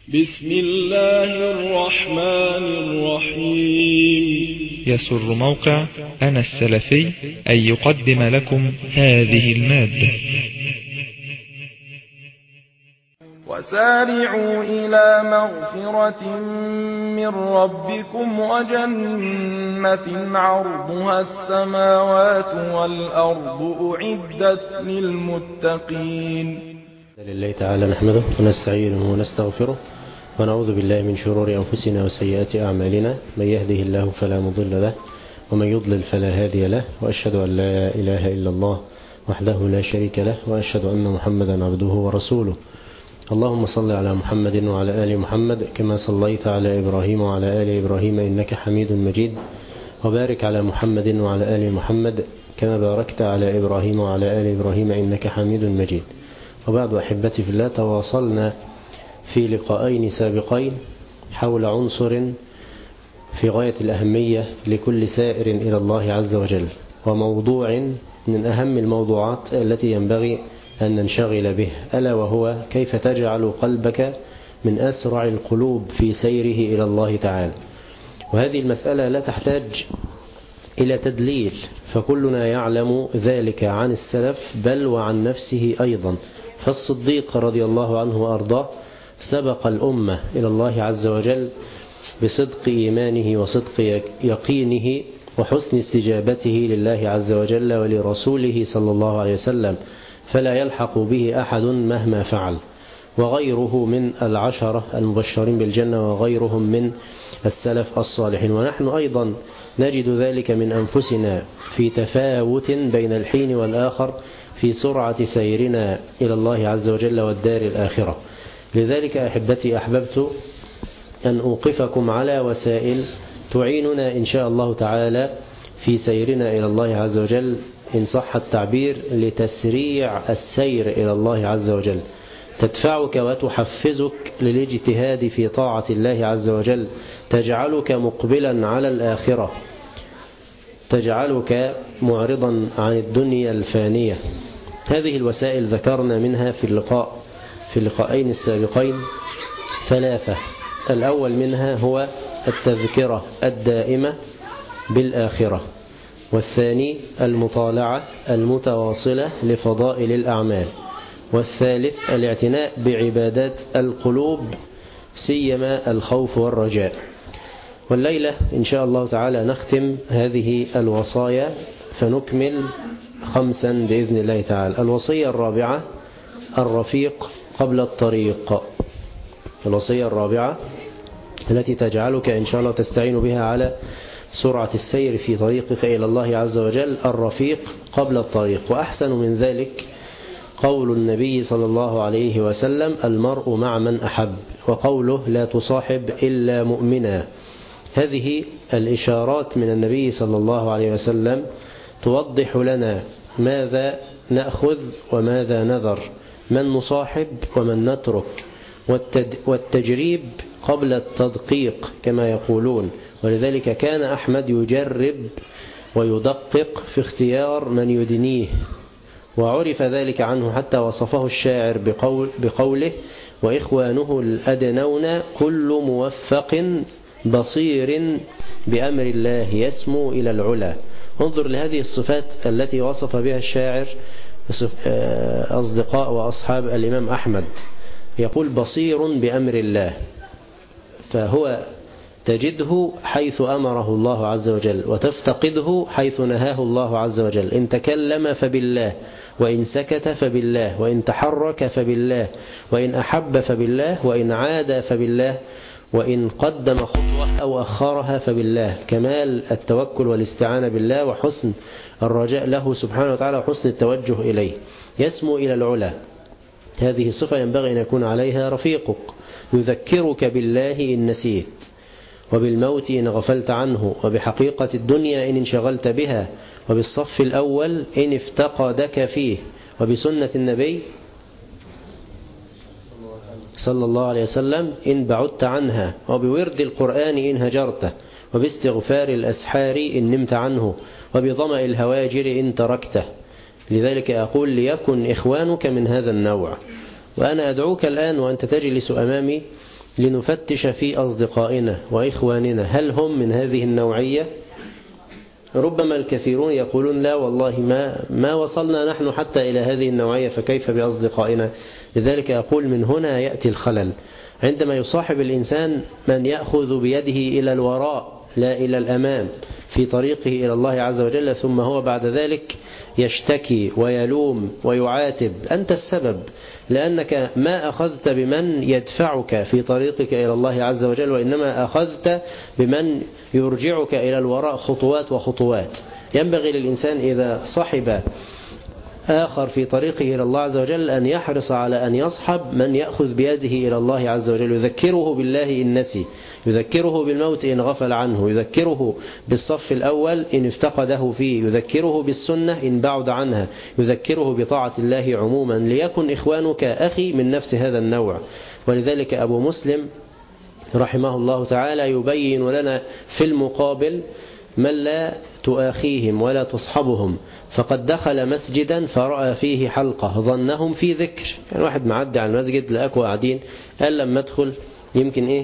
بسم الله الرحمن الرحيم يسر موقع أنا السلفي أن يقدم لكم هذه المادة وسارعوا إلى مغفرة من ربكم وجنة عرضها السماوات والأرض أعدت للمتقين لله تعالى نحمده ونستعينه ونستغفره ونعوذ بالله من شرور أنفسنا وسيئات أعمالنا من يهده الله فلا مضل له ومن يضلل فلا هادي له وأشهد أن لا إله إلا الله وحده لا شريك له وأشهد أن محمدا عبده ورسوله اللهم صل على محمد وعلى آل محمد كما صليت على إبراهيم وعلى آل إبراهيم إنك حميد مجيد وبارك على محمد وعلى آل محمد كما باركت على إبراهيم وعلى آل إبراهيم إنك حميد مجيد وبعد أحبتي في الله تواصلنا في لقاءين سابقين حول عنصر في غاية الأهمية لكل سائر إلى الله عز وجل وموضوع من أهم الموضوعات التي ينبغي أن ننشغل به ألا وهو كيف تجعل قلبك من أسرع القلوب في سيره إلى الله تعالى وهذه المسألة لا تحتاج إلى تدليل فكلنا يعلم ذلك عن السلف بل وعن نفسه أيضا فالصديق رضي الله عنه وأرضاه سبق الأمة إلى الله عز وجل بصدق إيمانه وصدق يقينه وحسن استجابته لله عز وجل ولرسوله صلى الله عليه وسلم فلا يلحق به أحد مهما فعل وغيره من العشرة المبشرين بالجنة وغيرهم من السلف الصالحين ونحن أيضا نجد ذلك من أنفسنا في تفاوت بين الحين والآخر في سرعة سيرنا إلى الله عز وجل والدار الآخرة لذلك أحبتي أحببت أن أوقفكم على وسائل تعيننا إن شاء الله تعالى في سيرنا إلى الله عز وجل إن صح التعبير لتسريع السير إلى الله عز وجل تدفعك وتحفزك للاجتهاد في طاعة الله عز وجل تجعلك مقبلا على الآخرة تجعلك معرضا عن الدنيا الفانية هذه الوسائل ذكرنا منها في اللقاء في اللقاءين السابقين ثلاثة الأول منها هو التذكرة الدائمة بالآخرة والثاني المطالعة المتواصلة لفضائل الأعمال والثالث الاعتناء بعبادات القلوب سيما الخوف والرجاء والليلة إن شاء الله تعالى نختم هذه الوصايا فنكمل خمسا بإذن الله تعالى الوصية الرابعة الرفيق قبل الطريق الوصية الرابعة التي تجعلك إن شاء الله تستعين بها على سرعة السير في طريقك إلى الله عز وجل الرفيق قبل الطريق وأحسن من ذلك قول النبي صلى الله عليه وسلم المرء مع من أحب وقوله لا تصاحب إلا مؤمنا هذه الإشارات من النبي صلى الله عليه وسلم توضح لنا ماذا نأخذ وماذا نذر من نصاحب ومن نترك والتجريب قبل التدقيق كما يقولون ولذلك كان أحمد يجرب ويدقق في اختيار من يدنيه وعرف ذلك عنه حتى وصفه الشاعر بقول بقوله وإخوانه الأدنون كل موفق بصير بأمر الله يسمو إلى العلا انظر لهذه الصفات التي وصف بها الشاعر أصدقاء وأصحاب الإمام أحمد يقول بصير بأمر الله فهو تجده حيث أمره الله عز وجل وتفتقده حيث نهاه الله عز وجل إن تكلم فبالله وإن سكت فبالله وإن تحرك فبالله وإن أحب فبالله وإن عاد فبالله وإن قدم خطوة أو أخرها فبالله كمال التوكل والاستعانة بالله وحسن الرجاء له سبحانه وتعالى وحسن التوجه إليه يسمو إلى العلا هذه صفة ينبغي أن يكون عليها رفيقك يذكرك بالله إن نسيت وبالموت إن غفلت عنه وبحقيقة الدنيا إن انشغلت بها وبالصف الأول إن افتقدك فيه وبسنة النبي صلى الله عليه وسلم إن بعدت عنها وبورد القرآن إن هجرته وباستغفار الأسحار إن نمت عنه وبظمأ الهواجر إن تركته لذلك أقول ليكن إخوانك من هذا النوع وأنا أدعوك الآن وأنت تجلس أمامي لنفتش في أصدقائنا وإخواننا هل هم من هذه النوعية ربما الكثيرون يقولون لا والله ما, ما وصلنا نحن حتى إلى هذه النوعية فكيف بأصدقائنا لذلك أقول من هنا يأتي الخلل عندما يصاحب الإنسان من يأخذ بيده إلى الوراء لا إلى الأمام في طريقه إلى الله عز وجل ثم هو بعد ذلك يشتكي ويلوم ويعاتب أنت السبب لأنك ما أخذت بمن يدفعك في طريقك إلى الله عز وجل وإنما أخذت بمن يرجعك إلى الوراء خطوات وخطوات ينبغي للإنسان إذا صحب آخر في طريقه إلى الله عز وجل أن يحرص على أن يصحب من يأخذ بيده إلى الله عز وجل يذكره بالله إن نسي يذكره بالموت إن غفل عنه يذكره بالصف الأول إن افتقده فيه يذكره بالسنة إن بعد عنها يذكره بطاعة الله عموما ليكن إخوانك أخي من نفس هذا النوع ولذلك أبو مسلم رحمه الله تعالى يبين لنا في المقابل من لا تؤاخيهم ولا تصحبهم فقد دخل مسجدا فرأى فيه حلقة ظنهم في ذكر يعني واحد معدي على المسجد لقاكوا قاعدين قال لما ادخل يمكن ايه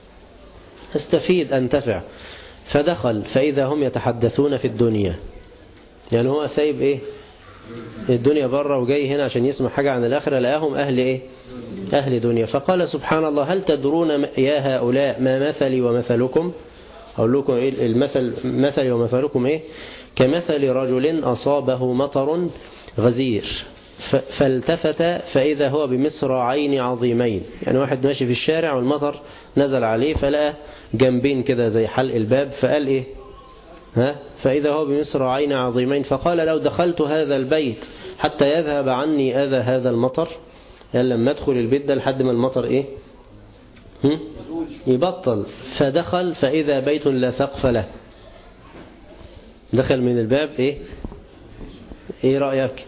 استفيد انتفع فدخل فإذا هم يتحدثون في الدنيا يعني هو سايب ايه الدنيا بره وجاي هنا عشان يسمع حاجة عن الآخرة لقاهم أهل إيه أهل دنيا فقال سبحان الله هل تدرون يا هؤلاء ما مثلي ومثلكم أقول لكم إيه المثل مثلي ومثلكم إيه كمثل رجل أصابه مطر غزير فالتفت فإذا هو بمصراعين عظيمين يعني واحد ماشي في الشارع والمطر نزل عليه فلقى جنبين كده زي حلق الباب فقال إيه ها فإذا هو بمصراعين عظيمين فقال لو دخلت هذا البيت حتى يذهب عني أذى هذا المطر يعني لما ادخل البيت ده لحد ما المطر إيه هم؟ يبطل فدخل فإذا بيت لا سقف له دخل من الباب ايه ايه رأيك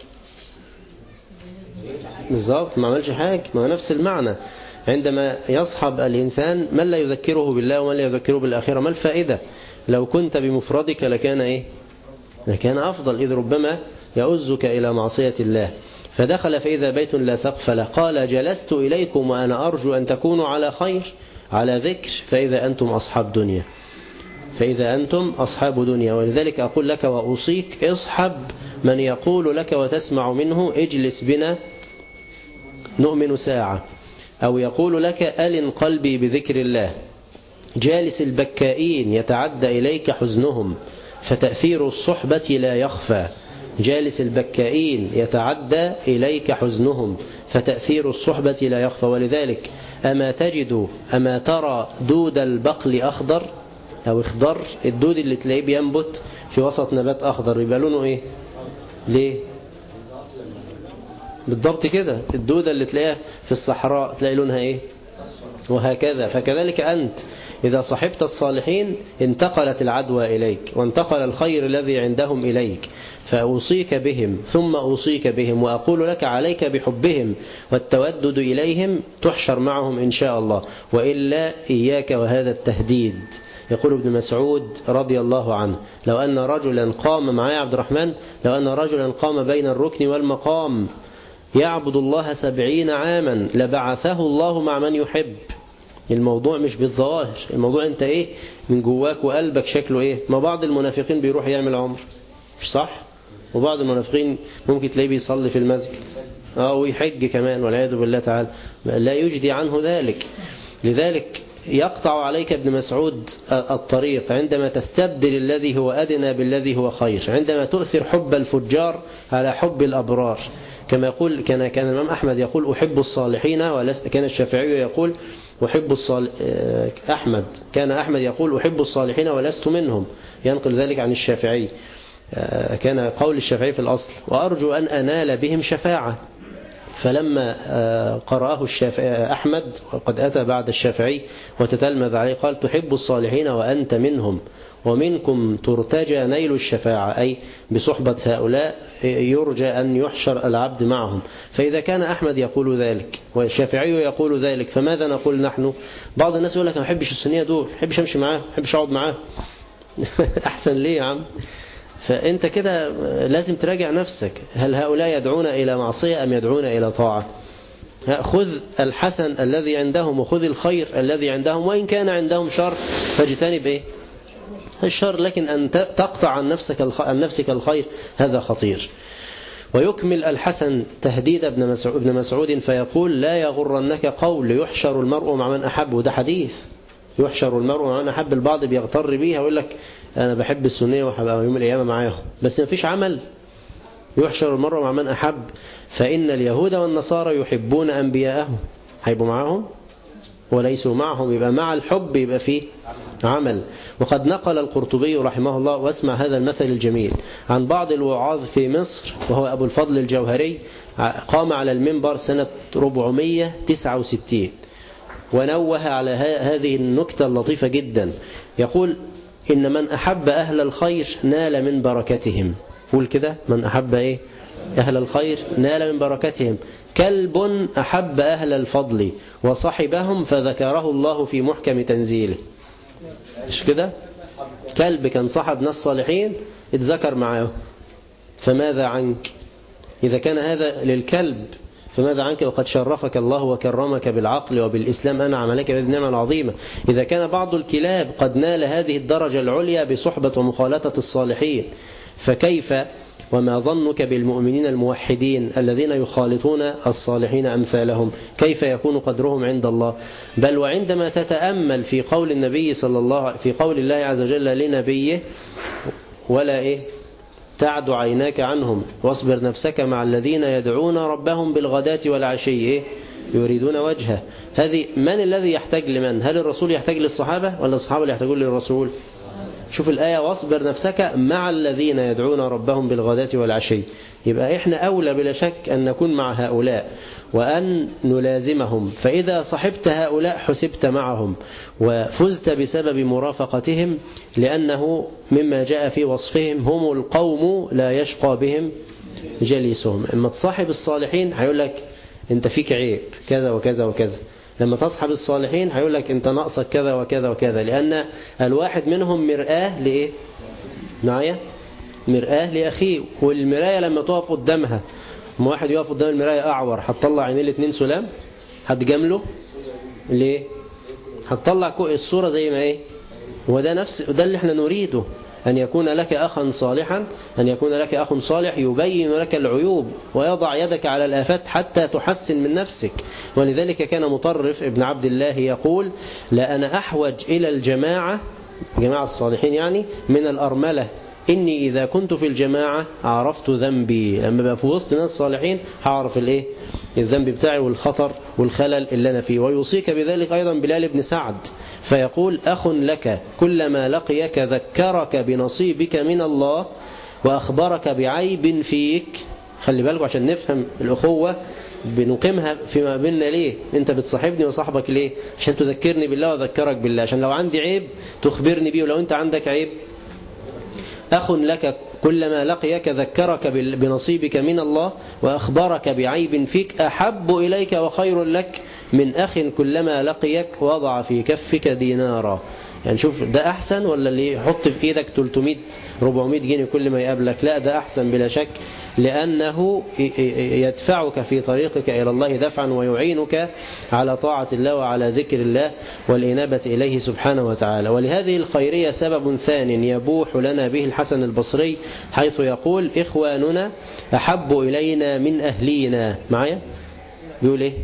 بالظبط ما عملش حاجة ما هو نفس المعنى عندما يصحب الإنسان من لا يذكره بالله ومن لا يذكره بالآخرة ما الفائدة لو كنت بمفردك لكان ايه لكان أفضل إذ ربما يؤزك إلى معصية الله فدخل فإذا بيت لا سقف له قال جلست إليكم وأنا أرجو أن تكونوا على خير على ذكر فإذا أنتم أصحاب دنيا فإذا أنتم أصحاب دنيا ولذلك أقول لك وأوصيك اصحب من يقول لك وتسمع منه اجلس بنا نؤمن ساعة أو يقول لك ألن قلبي بذكر الله جالس البكائين يتعدى إليك حزنهم فتأثير الصحبة لا يخفى جالس البكائين يتعدى إليك حزنهم فتأثير الصحبة لا يخفى ولذلك أما تجد أما ترى دود البقل أخضر أو اخضر الدود اللي تلاقيه بينبت في وسط نبات أخضر يبقى لونه إيه ليه بالضبط كده الدودة اللي تلاقيها في الصحراء تلاقي لونها إيه وهكذا فكذلك أنت إذا صحبت الصالحين انتقلت العدوى إليك وانتقل الخير الذي عندهم إليك فأوصيك بهم ثم أوصيك بهم وأقول لك عليك بحبهم والتودد إليهم تحشر معهم إن شاء الله وإلا إياك وهذا التهديد يقول ابن مسعود رضي الله عنه لو أن رجلا قام معايا عبد الرحمن لو أن رجلا قام بين الركن والمقام يعبد الله سبعين عاما لبعثه الله مع من يحب الموضوع مش بالظواهر الموضوع انت ايه من جواك وقلبك شكله ايه ما بعض المنافقين بيروح يعمل عمر مش صح وبعض المنافقين ممكن تلاقيه بيصلي في المسجد اه ويحج كمان والعياذ بالله تعالى لا يجدي عنه ذلك لذلك يقطع عليك ابن مسعود الطريق عندما تستبدل الذي هو أدنى بالذي هو خير عندما تؤثر حب الفجار على حب الأبرار كما يقول كان كان الإمام أحمد يقول أحب الصالحين ولست كان الشافعي يقول أحب الصال أحمد كان أحمد يقول أحب الصالحين ولست منهم ينقل ذلك عن الشافعي كان قول الشافعي في الأصل وأرجو أن أنال بهم شفاعة فلما قرأه الشافعي أحمد وقد أتى بعد الشافعي وتتلمذ عليه قال تحب الصالحين وأنت منهم ومنكم ترتجى نيل الشفاعة أي بصحبة هؤلاء يرجى أن يحشر العبد معهم فإذا كان أحمد يقول ذلك والشافعي يقول ذلك فماذا نقول نحن بعض الناس يقول لك ما بحبش السنية دول ما بحبش أمشي معاه ما بحبش أقعد معاه أحسن ليه يا عم فأنت كده لازم تراجع نفسك هل هؤلاء يدعون إلى معصية أم يدعون إلى طاعة خذ الحسن الذي عندهم وخذ الخير الذي عندهم وإن كان عندهم شر فاجتنب إيه الشر لكن أن تقطع عن نفسك عن نفسك الخير هذا خطير ويكمل الحسن تهديد ابن مسعود, ابن مسعود فيقول لا يغرنك قول يحشر المرء مع من أحب وده حديث يحشر المرء مع من أحب البعض بيغتر بيها ويقول لك أنا بحب السنية وهبقى يوم القيامة معاهم بس ما فيش عمل يحشر المرء مع من أحب فإن اليهود والنصارى يحبون أنبياءهم هيبقوا معاهم وليسوا معهم يبقى مع الحب يبقى فيه عمل وقد نقل القرطبي رحمه الله واسمع هذا المثل الجميل عن بعض الوعاظ في مصر وهو أبو الفضل الجوهري قام على المنبر سنة 469 ونوه على هذه النكتة اللطيفة جدا يقول إن من أحب أهل الخير نال من بركتهم قول كده من أحب إيه أهل الخير نال من بركتهم كلب أحب أهل الفضل وصحبهم فذكره الله في محكم تنزيله مش كده كلب كان صاحب ناس صالحين اتذكر معاه فماذا عنك إذا كان هذا للكلب فماذا عنك وقد شرفك الله وكرمك بالعقل وبالإسلام أنعم عليك بهذه النعمة العظيمة إذا كان بعض الكلاب قد نال هذه الدرجة العليا بصحبة ومخالطة الصالحين فكيف وما ظنك بالمؤمنين الموحدين الذين يخالطون الصالحين أمثالهم كيف يكون قدرهم عند الله بل وعندما تتأمل في قول النبي صلى الله في قول الله عز وجل لنبيه ولا إيه تعد عيناك عنهم واصبر نفسك مع الذين يدعون ربهم بالغداة والعشي إيه؟ يريدون وجهه هذه من الذي يحتاج لمن هل الرسول يحتاج للصحابة ولا الصحابة اللي يحتاجون للرسول شوف الآية واصبر نفسك مع الذين يدعون ربهم بالغداة والعشي يبقى إحنا أولى بلا شك أن نكون مع هؤلاء وأن نلازمهم فإذا صحبت هؤلاء حسبت معهم وفزت بسبب مرافقتهم لأنه مما جاء في وصفهم هم القوم لا يشقى بهم جليسهم اما تصاحب الصالحين هيقول لك انت فيك عيب كذا وكذا وكذا لما تصحب الصالحين هيقول لك انت ناقصك كذا وكذا وكذا لأن الواحد منهم مرآة لإيه معايا مرآة لأخيه والمراية لما تقف قدامها ما واحد يقف قدام المراية أعور هتطلع عينيه الاثنين سلام هتجامله ليه هتطلع الصورة زي ما ايه وده نفس ده اللي احنا نريده أن يكون لك أخا صالحا أن يكون لك أخ صالح يبين لك العيوب ويضع يدك على الآفات حتى تحسن من نفسك ولذلك كان مطرف ابن عبد الله يقول لا أنا أحوج إلى الجماعة جماعة الصالحين يعني من الأرملة إني إذا كنت في الجماعة عرفت ذنبي لما بقى في وسط ناس صالحين هعرف الإيه الذنب بتاعي والخطر والخلل اللي أنا فيه ويوصيك بذلك أيضا بلال بن سعد فيقول أخ لك كلما لقيك ذكرك بنصيبك من الله وأخبرك بعيب فيك خلي بالكم عشان نفهم الأخوة بنقيمها فيما بيننا ليه انت بتصاحبني وصاحبك ليه عشان تذكرني بالله وذكرك بالله عشان لو عندي عيب تخبرني بيه ولو انت عندك عيب أخ لك كلما لقيك ذكرك بنصيبك من الله وأخبرك بعيب فيك أحب إليك وخير لك من أخ كلما لقيك وضع في كفك دينارا يعني شوف ده أحسن ولا اللي يحط في إيدك 300 400 جنيه كل ما يقابلك لا ده أحسن بلا شك لأنه يدفعك في طريقك إلى الله دفعا ويعينك على طاعة الله وعلى ذكر الله والإنابة إليه سبحانه وتعالى ولهذه الخيرية سبب ثان يبوح لنا به الحسن البصري حيث يقول إخواننا أحب إلينا من أهلينا معايا بيقول إيه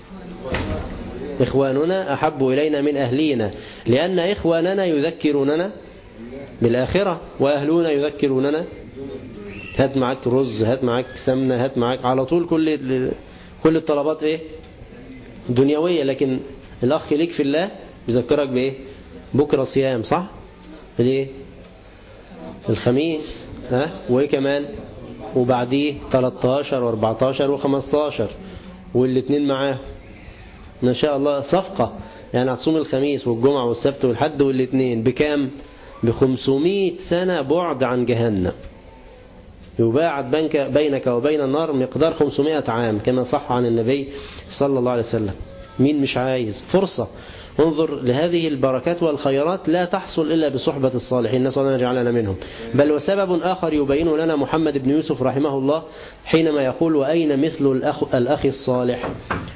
إخواننا أحب إلينا من أهلينا لأن إخواننا يذكروننا بالآخرة وأهلنا يذكروننا هات معاك رز هات معاك سمنة هات معاك على طول كل كل الطلبات ايه دنيوية لكن الأخ ليك في الله بيذكرك بإيه بكرة صيام صح ليه الخميس ها وإيه كمان وبعديه 13 و14 و15 والاثنين معاه ما شاء الله صفقة يعني هتصوم الخميس والجمعة والسبت والحد والاثنين بكام ب 500 سنة بعد عن جهنم يباعد بينك, بينك وبين النار مقدار 500 عام كما صح عن النبي صلى الله عليه وسلم مين مش عايز فرصة انظر لهذه البركات والخيرات لا تحصل إلا بصحبة الصالحين نسأل الله يجعلنا منهم بل وسبب آخر يبين لنا محمد بن يوسف رحمه الله حينما يقول وأين مثل الأخ, الأخ الصالح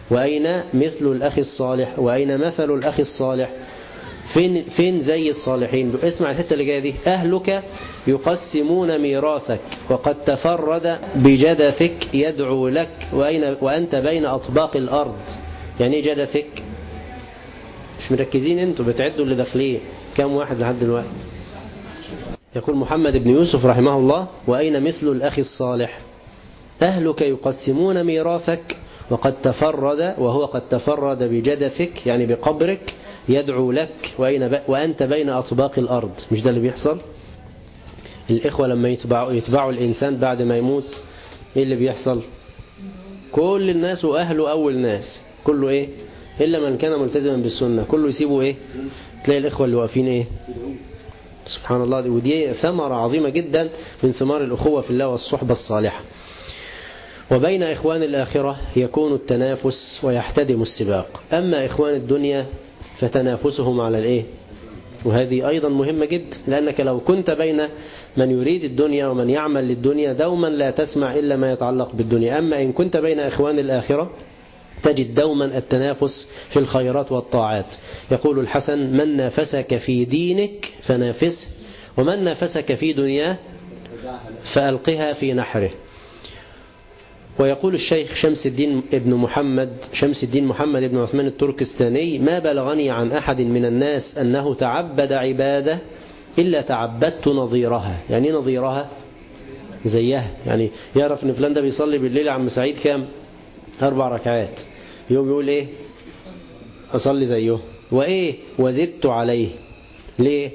وأين مثل الأخ الصالح وأين مثل الأخ الصالح فين, فين زي الصالحين اسمع الحتة اللي جاية دي أهلك يقسمون ميراثك وقد تفرد بجدثك يدعو لك وأين وأنت بين أطباق الأرض يعني ايه جدثك مش مركزين انتوا بتعدوا اللي داخلين كم واحد لحد دلوقتي يقول محمد بن يوسف رحمه الله وأين مثل الأخ الصالح أهلك يقسمون ميراثك وقد تفرد وهو قد تفرد بجدثك يعني بقبرك يدعو لك وأين وأنت بين أطباق الأرض مش ده اللي بيحصل الإخوة لما يتبعوا, يتبعوا الإنسان بعد ما يموت إيه اللي بيحصل كل الناس وأهله أول ناس كله إيه إلا من كان ملتزما بالسنة كله يسيبه إيه تلاقي الإخوة اللي واقفين إيه سبحان الله ودي ثمرة عظيمة جدا من ثمار الأخوة في الله والصحبة الصالحة وبين إخوان الآخرة يكون التنافس ويحتدم السباق أما إخوان الدنيا فتنافسهم على الإيه وهذه أيضا مهمة جدا لأنك لو كنت بين من يريد الدنيا ومن يعمل للدنيا دوما لا تسمع إلا ما يتعلق بالدنيا أما إن كنت بين إخوان الآخرة تجد دوما التنافس في الخيرات والطاعات يقول الحسن من نافسك في دينك فنافسه ومن نافسك في دنياه فألقها في نحره ويقول الشيخ شمس الدين ابن محمد شمس الدين محمد بن عثمان التركستاني ما بلغني عن أحد من الناس أنه تعبد عبادة إلا تعبدت نظيرها يعني نظيرها زيها يعني يعرف ان فلان ده بيصلي بالليل عم سعيد كام أربع ركعات يوم يقول إيه أصلي زيه وإيه وزدت عليه ليه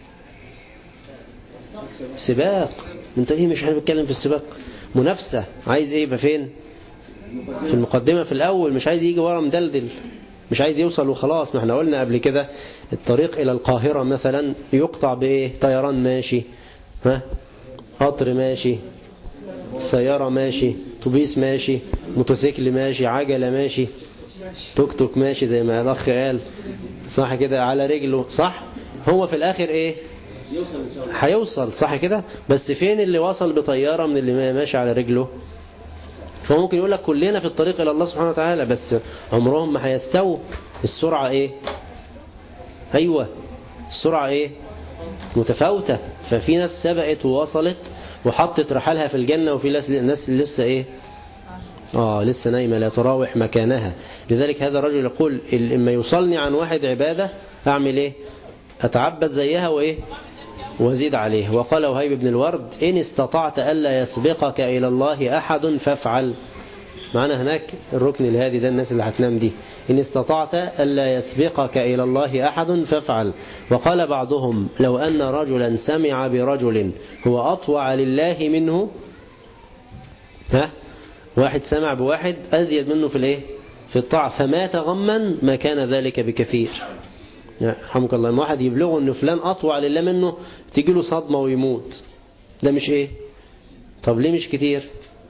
سباق انت ايه مش هنتكلم في السباق منافسة عايز ايه يبقى فين في المقدمة في الأول مش عايز يجي ورا مدلدل مش عايز يوصل وخلاص ما احنا قلنا قبل كده الطريق إلى القاهرة مثلا يقطع بإيه طيران ماشي ها قطر ماشي سيارة ماشي توبيس ماشي موتوسيكل ماشي عجلة ماشي توك توك ماشي زي ما الأخ قال صح كده على رجله صح هو في الآخر إيه هيوصل صح كده بس فين اللي وصل بطيارة من اللي ماشي على رجله فممكن يقول لك كلنا في الطريق إلى الله سبحانه وتعالى بس عمرهم ما هيستووا السرعة إيه أيوة السرعة إيه متفاوتة ففي ناس سبقت ووصلت وحطت رحالها في الجنة وفي ناس لسه إيه آه لسه نايمة لا تراوح مكانها لذلك هذا الرجل يقول إما يوصلني عن واحد عبادة أعمل إيه أتعبد زيها وإيه وزيد عليه وقال وهيب بن الورد إن استطعت ألا يسبقك إلى الله أحد فافعل معنا هناك الركن الهادي ده الناس اللي هتنام دي إن استطعت ألا يسبقك إلى الله أحد فافعل وقال بعضهم لو أن رجلا سمع برجل هو أطوع لله منه ها واحد سمع بواحد أزيد منه في الإيه في الطاعة فمات غما ما كان ذلك بكثير رحمك الله لما واحد يبلغه ان فلان اطوع لله منه تيجي له صدمه ويموت ده مش ايه طب ليه مش كتير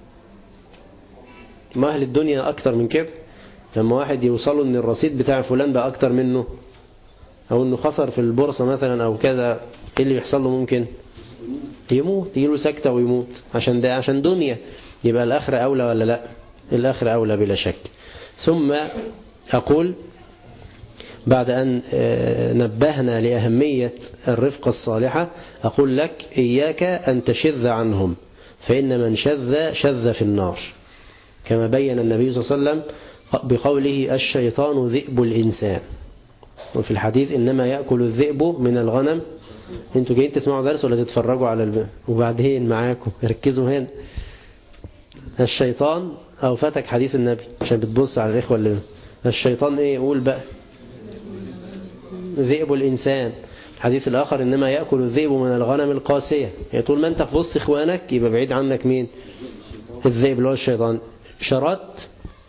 ما اهل الدنيا اكتر من كده لما واحد يوصله ان الرصيد بتاع فلان بقى اكتر منه او انه خسر في البورصه مثلا او كذا ايه اللي يحصل له ممكن يموت يجي له سكته ويموت عشان ده عشان دنيا يبقى الاخره اولى ولا لا الاخره اولى بلا شك ثم اقول بعد أن نبهنا لأهمية الرفقة الصالحة أقول لك إياك أن تشذ عنهم فإن من شذ شذ في النار كما بين النبي صلى الله عليه وسلم بقوله الشيطان ذئب الإنسان وفي الحديث إنما يأكل الذئب من الغنم انتوا جايين تسمعوا درس ولا تتفرجوا على الب... وبعدين معاكم ركزوا هنا الشيطان أو فاتك حديث النبي عشان بتبص على الإخوة اللي الشيطان إيه قول بقى ذئب الإنسان الحديث الآخر إنما يأكل الذئب من الغنم القاسية يعني طول ما أنت في وسط إخوانك يبقى بعيد عنك مين الذئب اللي هو الشيطان شرط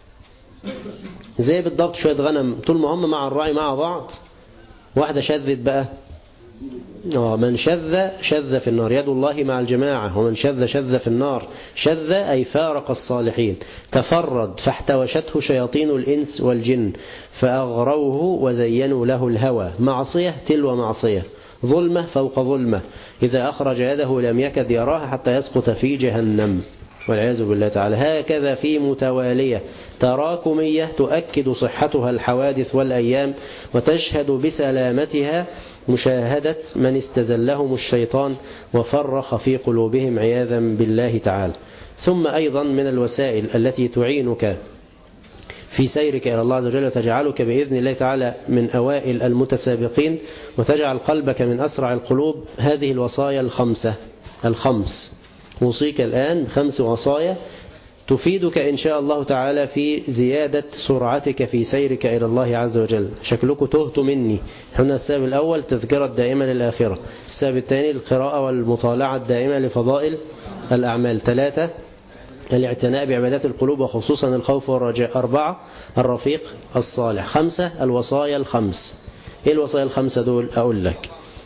زي بالضبط شوية غنم طول ما هم مع الراعي مع بعض واحدة شذت بقى آه من شذ شذ في النار يد الله مع الجماعة ومن شذ شذ في النار شذ أي فارق الصالحين تفرد فاحتوشته شياطين الإنس والجن فأغروه وزينوا له الهوى معصية تلو معصية ظلمة فوق ظلمة إذا أخرج يده لم يكد يراها حتى يسقط في جهنم والعياذ بالله تعالى هكذا في متوالية تراكمية تؤكد صحتها الحوادث والأيام وتشهد بسلامتها مشاهدة من استزلهم الشيطان وفرخ في قلوبهم عياذا بالله تعالى ثم أيضا من الوسائل التي تعينك في سيرك إلى الله عز وجل وتجعلك بإذن الله تعالى من أوائل المتسابقين وتجعل قلبك من أسرع القلوب هذه الوصايا الخمسة الخمس أوصيك الآن بخمس وصايا تفيدك إن شاء الله تعالى في زيادة سرعتك في سيرك إلى الله عز وجل شكلكم تهت مني هنا السبب الأول تذكرة دائمة للآخرة السبب الثاني القراءة والمطالعة الدائمة لفضائل الأعمال ثلاثة الاعتناء بعبادات القلوب وخصوصا الخوف والرجاء أربعة الرفيق الصالح خمسة الوصايا الخمس إيه الوصايا الخمسة دول أقول لك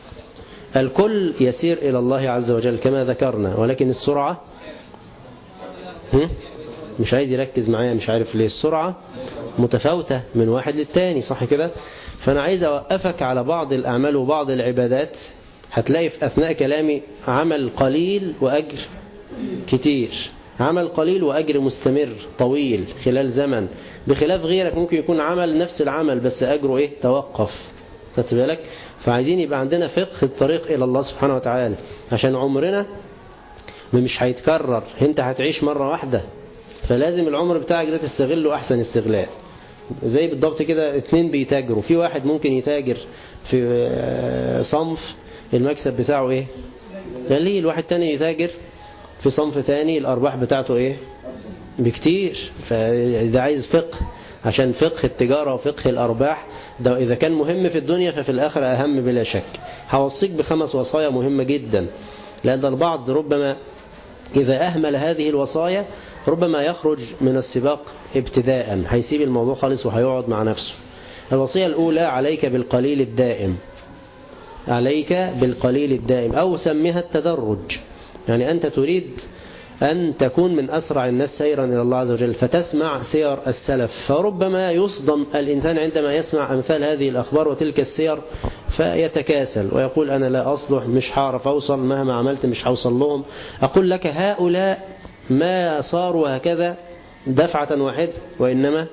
الكل يسير إلى الله عز وجل كما ذكرنا ولكن السرعة هم؟ مش عايز يركز معايا مش عارف ليه السرعة متفاوتة من واحد للتاني صح كده فأنا عايز أوقفك على بعض الأعمال وبعض العبادات هتلاقي في أثناء كلامي عمل قليل وأجر كتير عمل قليل وأجر مستمر طويل خلال زمن بخلاف غيرك ممكن يكون عمل نفس العمل بس أجره إيه توقف خدت بالك فعايزين يبقى عندنا فقه الطريق إلى الله سبحانه وتعالى عشان عمرنا مش هيتكرر انت هتعيش مرة واحدة فلازم العمر بتاعك ده تستغله أحسن استغلال زي بالضبط كده اتنين بيتاجروا في واحد ممكن يتاجر في صنف المكسب بتاعه ايه قليل واحد تاني يتاجر في صنف تاني الأرباح بتاعته ايه بكتير فده عايز فقه عشان فقه التجارة وفقه الأرباح ده إذا كان مهم في الدنيا ففي الآخرة أهم بلا شك هوصيك بخمس وصايا مهمة جدا لأن البعض ربما إذا أهمل هذه الوصايا ربما يخرج من السباق ابتداء هيسيب الموضوع خالص وهيقعد مع نفسه الوصية الأولى عليك بالقليل الدائم عليك بالقليل الدائم أو سميها التدرج يعني أنت تريد أن تكون من أسرع الناس سيرا إلى الله عز وجل فتسمع سير السلف فربما يصدم الإنسان عندما يسمع أمثال هذه الأخبار وتلك السير فيتكاسل ويقول أنا لا أصلح مش هعرف أوصل مهما عملت مش هوصل لهم أقول لك هؤلاء ما صاروا هكذا دفعة واحدة وإنما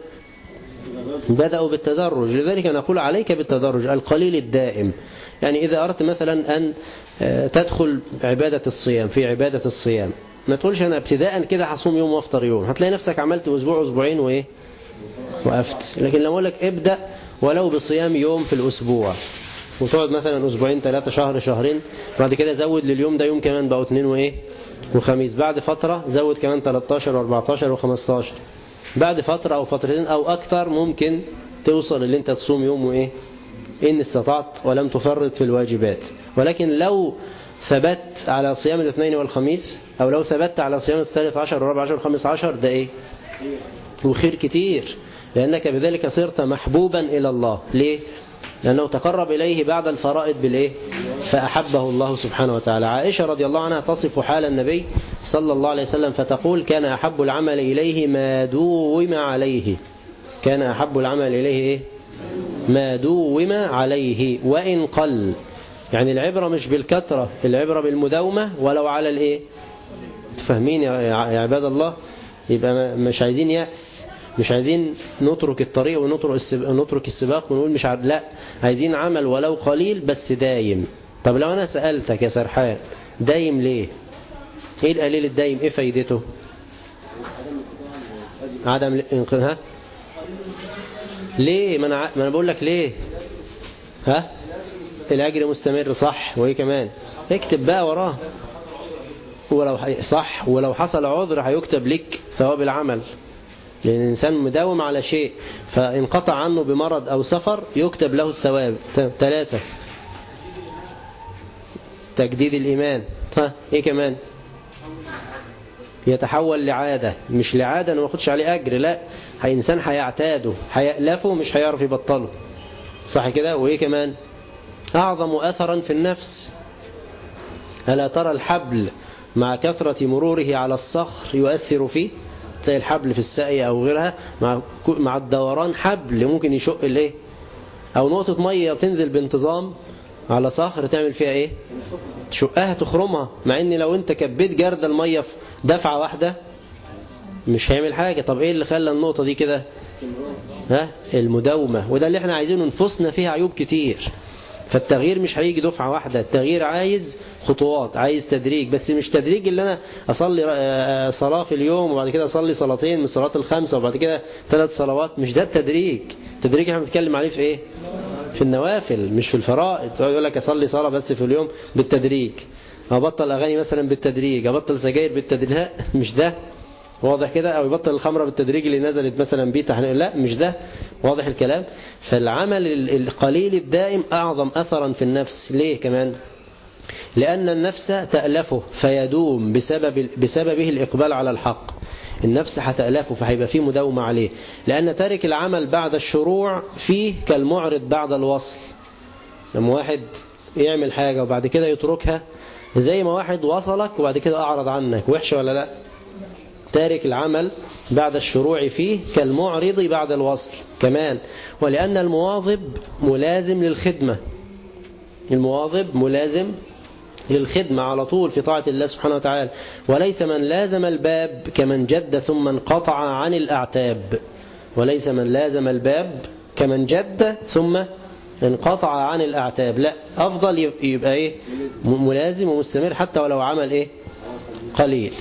بدأوا بالتدرج لذلك نقول عليك بالتدرج القليل الدائم يعني إذا أردت مثلا أن تدخل عبادة الصيام في عبادة الصيام ما تقولش أنا ابتداء كده هصوم يوم وافطر يوم هتلاقي نفسك عملت أسبوع أسبوعين وإيه وقفت لكن لو أقول لك ابدأ ولو بصيام يوم في الأسبوع وتقعد مثلا أسبوعين ثلاثة شهر شهرين بعد كده زود لليوم ده يوم كمان بقوا اثنين وإيه وخميس بعد فترة زود كمان 13 و14 و15 بعد فترة أو فترتين أو أكتر ممكن توصل اللي أنت تصوم يوم وإيه إن استطعت ولم تفرط في الواجبات ولكن لو ثبت على صيام الاثنين والخميس أو لو ثبت على صيام الثالث عشر والرابع عشر والخامس عشر ده إيه وخير كتير لأنك بذلك صرت محبوبا إلى الله ليه لأنه تقرب إليه بعد الفرائض بالإيه فأحبه الله سبحانه وتعالى عائشة رضي الله عنها تصف حال النبي صلى الله عليه وسلم فتقول كان أحب العمل إليه ما دوم عليه كان أحب العمل إليه إيه ما دوم عليه وإن قل يعني العبرة مش بالكثرة العبرة بالمداومة ولو على الإيه تفهمين يا عباد الله يبقى مش عايزين يأس مش عايزين نترك الطريق ونترك نترك السباق ونقول مش عارف لا عايزين عمل ولو قليل بس دايم طب لو أنا سألتك يا سرحان دايم ليه ايه القليل الدايم ايه فايدته عدم ها ليه ما انا ما انا بقول لك ليه ها الاجر مستمر صح وايه كمان اكتب بقى وراه ولو صح ولو حصل عذر هيكتب لك ثواب العمل لأن الإنسان مداوم على شيء فانقطع عنه بمرض أو سفر يكتب له الثواب ثلاثة تجديد الإيمان ها إيه كمان يتحول لعادة مش لعادة أنا ما أخدش عليه أجر لا إنسان هيعتاده هيألفه مش هيعرف يبطله صح كده وإيه كمان أعظم أثرا في النفس ألا ترى الحبل مع كثرة مروره على الصخر يؤثر فيه تلاقي الحبل في الساقية أو غيرها مع مع الدوران حبل ممكن يشق الايه أو نقطة مية بتنزل بانتظام على صخر تعمل فيها ايه تشقها تخرمها مع ان لو انت كبيت جرد المية في دفعة واحدة مش هيعمل حاجة طب ايه اللي خلى النقطة دي كده ها المداومة وده اللي احنا عايزينه نفوسنا فيها عيوب كتير فالتغيير مش هيجي دفعة واحدة التغيير عايز خطوات عايز تدريج بس مش تدريج اللي انا اصلي صلاة في اليوم وبعد كده اصلي صلاتين من الصلاه الخمسة وبعد كده ثلاث صلوات مش ده التدريج التدريج احنا بنتكلم عليه في ايه في النوافل مش في الفرائض يقول لك اصلي صلاة بس في اليوم بالتدريج ابطل اغاني مثلا بالتدريج ابطل سجاير بالتدريج لا مش ده واضح كده او يبطل الخمره بالتدريج اللي نزلت مثلا بيه تحريم لا مش ده واضح الكلام فالعمل القليل الدائم اعظم اثرا في النفس ليه كمان لان النفس تالفه فيدوم بسبب بسببه الاقبال على الحق النفس هتألفه فهيبقى فيه مداومة عليه لأن تارك العمل بعد الشروع فيه كالمعرض بعد الوصل لما واحد يعمل حاجة وبعد كده يتركها زي ما واحد وصلك وبعد كده أعرض عنك وحشة ولا لا تارك العمل بعد الشروع فيه كالمعرض بعد الوصل كمان ولأن المواظب ملازم للخدمة المواظب ملازم للخدمة على طول في طاعة الله سبحانه وتعالى وليس من لازم الباب كمن جد ثم انقطع عن الأعتاب وليس من لازم الباب كمن جد ثم انقطع عن الأعتاب لا أفضل يبقى إيه ملازم ومستمر حتى ولو عمل إيه قليل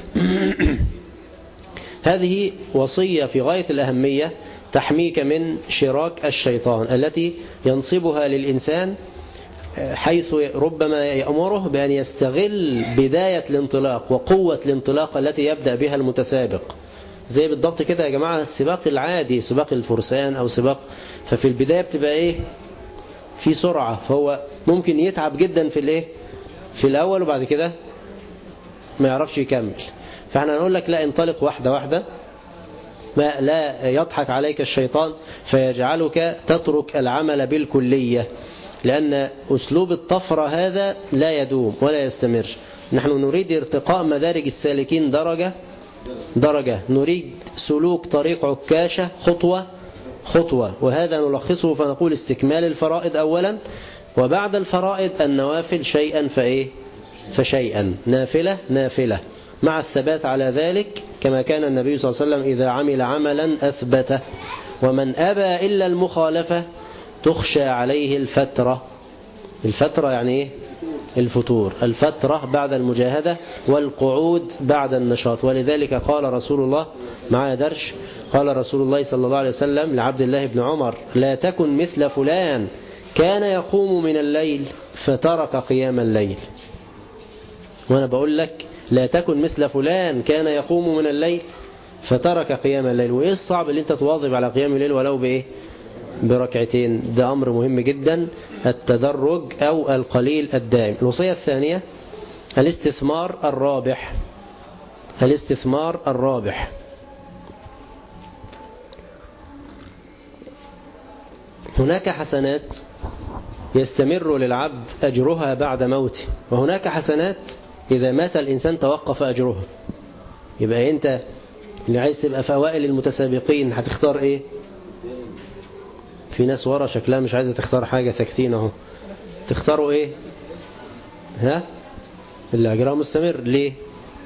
هذه وصية في غاية الأهمية تحميك من شراك الشيطان التي ينصبها للإنسان حيث ربما يأمره بأن يستغل بداية الانطلاق وقوة الانطلاق التي يبدأ بها المتسابق زي بالضبط كده يا جماعة السباق العادي سباق الفرسان أو سباق ففي البداية بتبقى إيه في سرعة فهو ممكن يتعب جدا في الإيه في الأول وبعد كده ما يعرفش يكمل فاحنا نقول لك لا انطلق واحدة واحدة ما لا يضحك عليك الشيطان فيجعلك تترك العمل بالكلية لأن أسلوب الطفرة هذا لا يدوم ولا يستمر نحن نريد ارتقاء مدارج السالكين درجة درجة نريد سلوك طريق عكاشة خطوة خطوة وهذا نلخصه فنقول استكمال الفرائض أولا وبعد الفرائض النوافل شيئا فإيه فشيئا نافلة نافلة مع الثبات على ذلك كما كان النبي صلى الله عليه وسلم إذا عمل عملا أثبته ومن أبى إلا المخالفة تخشى عليه الفترة الفترة يعني إيه؟ الفتور الفترة بعد المجاهدة والقعود بعد النشاط ولذلك قال رسول الله معايا درش قال رسول الله صلى الله عليه وسلم لعبد الله بن عمر لا تكن مثل فلان كان يقوم من الليل فترك قيام الليل وأنا بقول لك لا تكن مثل فلان كان يقوم من الليل فترك قيام الليل وإيه الصعب اللي انت تواظب على قيام الليل ولو بإيه بركعتين ده أمر مهم جدا التدرج أو القليل الدائم الوصية الثانية الاستثمار الرابح الاستثمار الرابح هناك حسنات يستمر للعبد أجرها بعد موته وهناك حسنات إذا مات الإنسان توقف أجرها يبقى أنت اللي عايز تبقى في أوائل المتسابقين هتختار إيه في ناس ورا شكلها مش عايزة تختار حاجة ساكتين اهو تختاروا ايه ها اللي اجرها مستمر ليه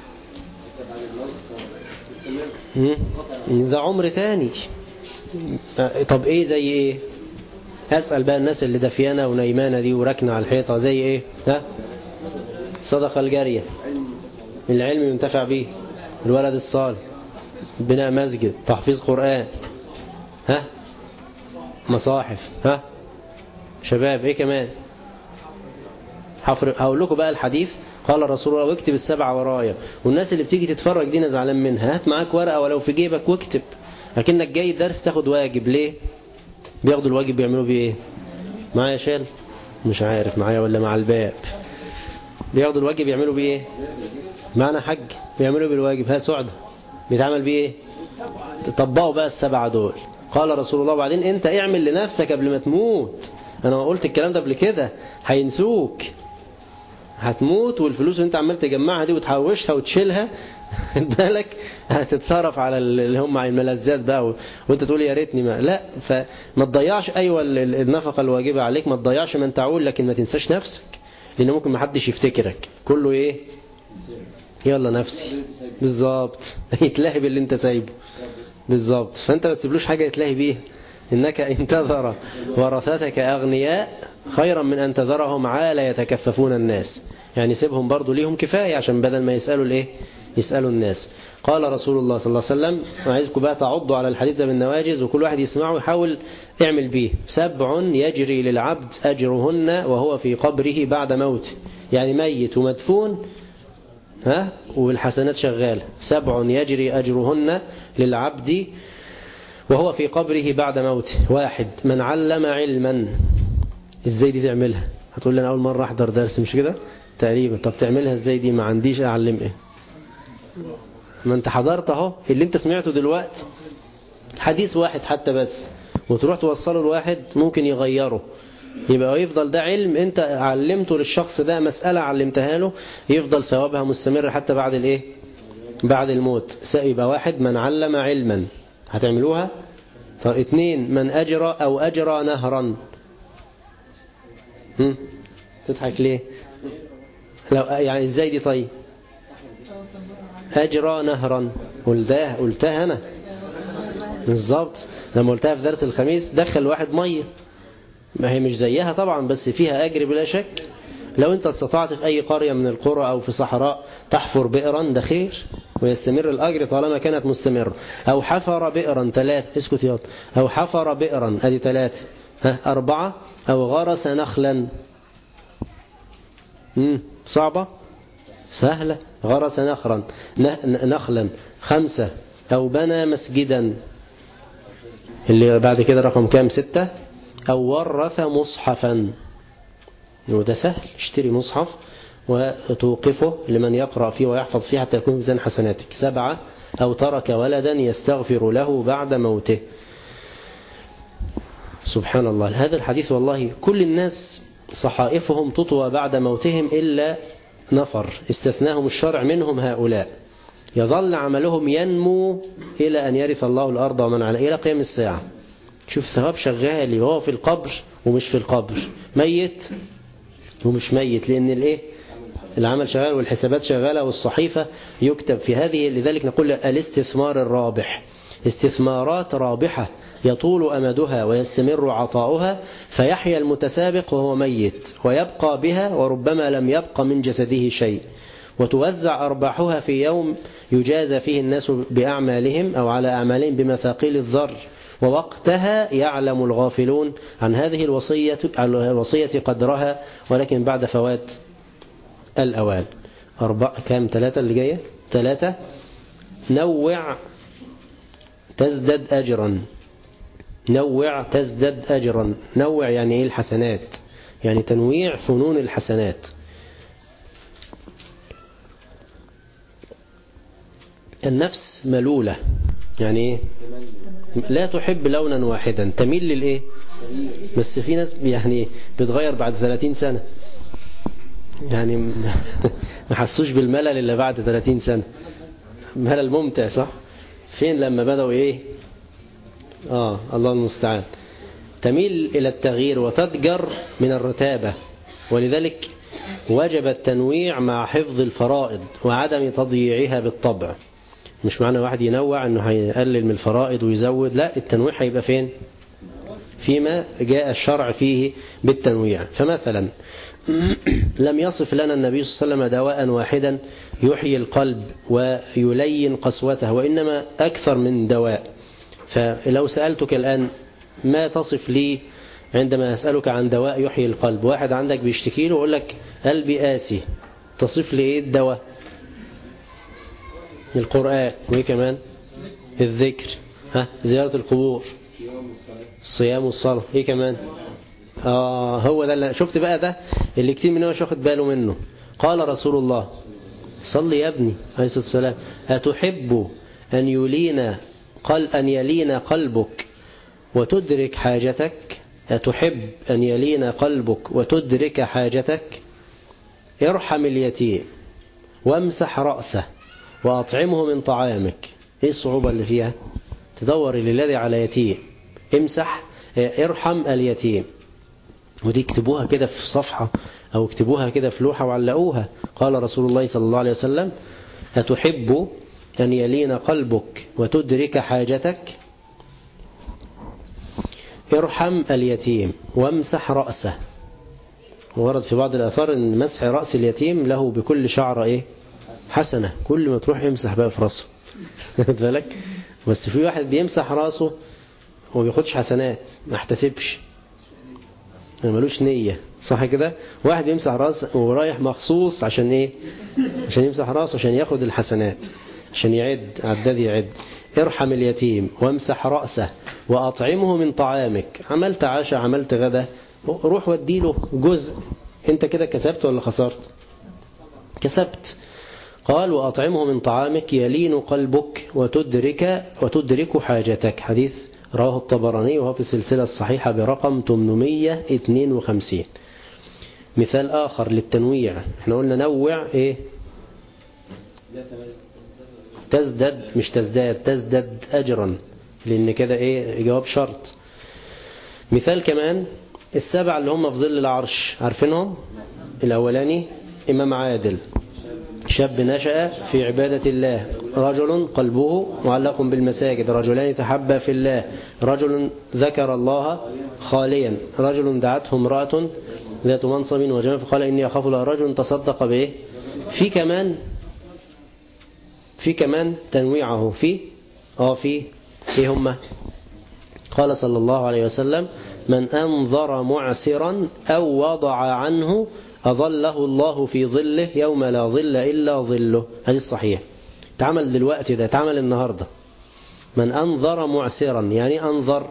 ده عمر تاني طب ايه زي ايه اسأل بقى الناس اللي دفيانة ونايمانة دي وراكنة على الحيطة زي ايه ها صدقة الجارية العلم ينتفع به الولد الصالح بناء مسجد تحفيظ قرآن ها مصاحف ها شباب ايه كمان حفر هقول لكم بقى الحديث قال رسول الله واكتب السبعة ورايا والناس اللي بتيجي تتفرج دي انا زعلان منها هات معاك ورقة ولو في جيبك واكتب لكنك جاي الدرس تاخد واجب ليه بياخدوا الواجب بيعملوا بيه ايه معايا شال مش عارف معايا ولا مع الباب بياخدوا الواجب يعملوا بيه ايه معنا حج بيعملوا بالواجب ها سعدة بيتعمل بيه ايه تطبقوا بقى السبعة دول قال رسول الله وبعدين انت اعمل لنفسك قبل ما تموت انا قلت الكلام ده قبل كده هينسوك هتموت والفلوس اللي انت عمال تجمعها دي وتحوشها وتشيلها بالك هتتصرف على اللي هم على الملذات بقى وانت تقول يا ريتني ما لا فما تضيعش ايوه النفقه الواجبه عليك ما تضيعش من تعول لكن ما تنساش نفسك لان ممكن ما حدش يفتكرك كله ايه يلا نفسي بالظبط يتلهي باللي انت سايبه بالظبط فانت ما تسيبلوش حاجة يتلهي بيها إنك إن تذر ورثتك أغنياء خيرا من أن تذرهم عالة يتكففون الناس يعني سيبهم برضو ليهم كفاية عشان بدل ما يسألوا الإيه يسألوا الناس قال رسول الله صلى الله عليه وسلم وعايزكم بقى تعضوا على الحديث ده بالنواجز وكل واحد يسمعه ويحاول يعمل بيه سبع يجري للعبد أجرهن وهو في قبره بعد موته يعني ميت ومدفون ها والحسنات شغالة سبع يجري أجرهن للعبد وهو في قبره بعد موته واحد من علم علما ازاي دي تعملها هتقول لي انا اول مرة احضر درس مش كده تقريبا طب تعملها ازاي دي ما عنديش اعلم ايه ما انت حضرت اهو اللي انت سمعته دلوقتي حديث واحد حتى بس وتروح توصله لواحد ممكن يغيره يبقى يفضل ده علم انت علمته للشخص ده مسألة علمتها له يفضل ثوابها مستمر حتى بعد الايه بعد الموت يبقى واحد من علم علما هتعملوها طب اتنين من أجرى أو أجرى نهرا هم؟ تضحك ليه لو يعني ازاي دي طيب أجرى نهرا قلتها قلتها أنا بالظبط لما قلتها في درس الخميس دخل واحد مية ما هي مش زيها طبعا بس فيها أجر بلا شك لو انت استطعت في أي قرية من القرى أو في صحراء تحفر بئرا ده خير ويستمر الأجر طالما كانت مستمرة أو حفر بئرا ثلاثة اسكت ياض أو حفر بئرا ادي ثلاثة ها أربعة أو غرس نخلا مم. صعبة سهلة غرس نخرا نخلا خمسة أو بنى مسجدا اللي بعد كده رقم كام ستة أو ورث مصحفا وده سهل اشتري مصحف وتوقفه لمن يقرأ فيه ويحفظ فيه حتى يكون ميزان حسناتك سبعة أو ترك ولدا يستغفر له بعد موته سبحان الله هذا الحديث والله كل الناس صحائفهم تطوى بعد موتهم إلا نفر استثناهم الشرع منهم هؤلاء يظل عملهم ينمو إلى أن يرث الله الأرض ومن على إلى قيام الساعة شوف ثواب شغال وهو في القبر ومش في القبر ميت ومش ميت لأن الإيه العمل شغال والحسابات شغالة والصحيفة يكتب في هذه لذلك نقول الاستثمار الرابح استثمارات رابحة يطول أمدها ويستمر عطاؤها فيحيا المتسابق وهو ميت ويبقى بها وربما لم يبق من جسده شيء وتوزع أرباحها في يوم يجازى فيه الناس بأعمالهم أو على أعمالهم بمثاقيل الذر ووقتها يعلم الغافلون عن هذه الوصية, الوصية قدرها ولكن بعد فوات الأوان أربع كام ثلاثة اللي جاية ثلاثة نوع تزدد أجرا نوع تزدد أجرا نوع يعني إيه الحسنات يعني تنويع فنون الحسنات النفس ملولة يعني إيه لا تحب لونا واحدا تميل للإيه بس في ناس يعني بتغير بعد 30 سنة يعني ما حسوش بالملل إلا بعد 30 سنة ملل ممتع صح فين لما بدأوا إيه آه الله المستعان تميل إلى التغيير وتضجر من الرتابة ولذلك وجب التنويع مع حفظ الفرائض وعدم تضييعها بالطبع مش معنى واحد ينوع انه هيقلل من الفرائض ويزود لا التنويع هيبقى فين فيما جاء الشرع فيه بالتنويع فمثلا لم يصف لنا النبي صلى الله عليه وسلم دواء واحدا يحيي القلب ويلين قسوته وإنما أكثر من دواء فلو سألتك الآن ما تصف لي عندما أسألك عن دواء يحيي القلب واحد عندك بيشتكي له ويقول لك قلبي قاسي تصف لي ايه الدواء القرآن وايه كمان الذكر ها زيارة القبور الصيام والصلاة ايه كمان آه هو ده اللي شفت بقى ده اللي كتير مننا مش واخد باله منه قال رسول الله صل يا ابني عليه الصلاة والسلام أتحب أن يلين قل أن يلين قلبك وتدرك حاجتك أتحب أن يلين قلبك وتدرك حاجتك ارحم اليتيم وامسح رأسه وأطعمه من طعامك ايه الصعوبة اللي فيها تدور للذي على يتيم امسح ارحم اليتيم ودي اكتبوها كده في صفحة أو اكتبوها كده في لوحة وعلقوها قال رسول الله صلى الله عليه وسلم أتحب أن يلين قلبك وتدرك حاجتك ارحم اليتيم وامسح رأسه ورد في بعض الآثار أن مسح رأس اليتيم له بكل شعر إيه حسنة كل ما تروح يمسح بقى في رأسه بالك بس في واحد بيمسح رأسه وما بياخدش حسنات ما احتسبش ملوش نية صح كده واحد بيمسح راسه ورايح مخصوص عشان ايه عشان يمسح راسه عشان ياخد الحسنات عشان يعد عداد يعد ارحم اليتيم وامسح رأسه وأطعمه من طعامك عملت عشاء عملت غدا روح وديله جزء انت كده كسبت ولا خسرت كسبت قال وأطعمه من طعامك يلين قلبك وتدرك وتدرك حاجتك حديث رواه الطبراني وهو في السلسلة الصحيحة برقم 852 مثال آخر للتنويع احنا قلنا نوع ايه تزدد مش تزداد تزدد أجرا لأن كده ايه جواب شرط مثال كمان السبع اللي هم في ظل العرش عارفينهم الأولاني إمام عادل شاب نشأ في عبادة الله رجل قلبه معلق بالمساجد رجلان تحبا في الله رجل ذكر الله خاليا رجل دعته امرأة ذات منصب وجمال فقال إني أخاف الله رجل تصدق به في كمان في كمان تنويعه في اه في ايه هم قال صلى الله عليه وسلم من أنظر معسرا أو وضع عنه أظله الله في ظله يوم لا ظل إلا ظله هذه الصحيح تعمل دلوقتي ده تعمل النهاردة من أنظر معسرا يعني أنظر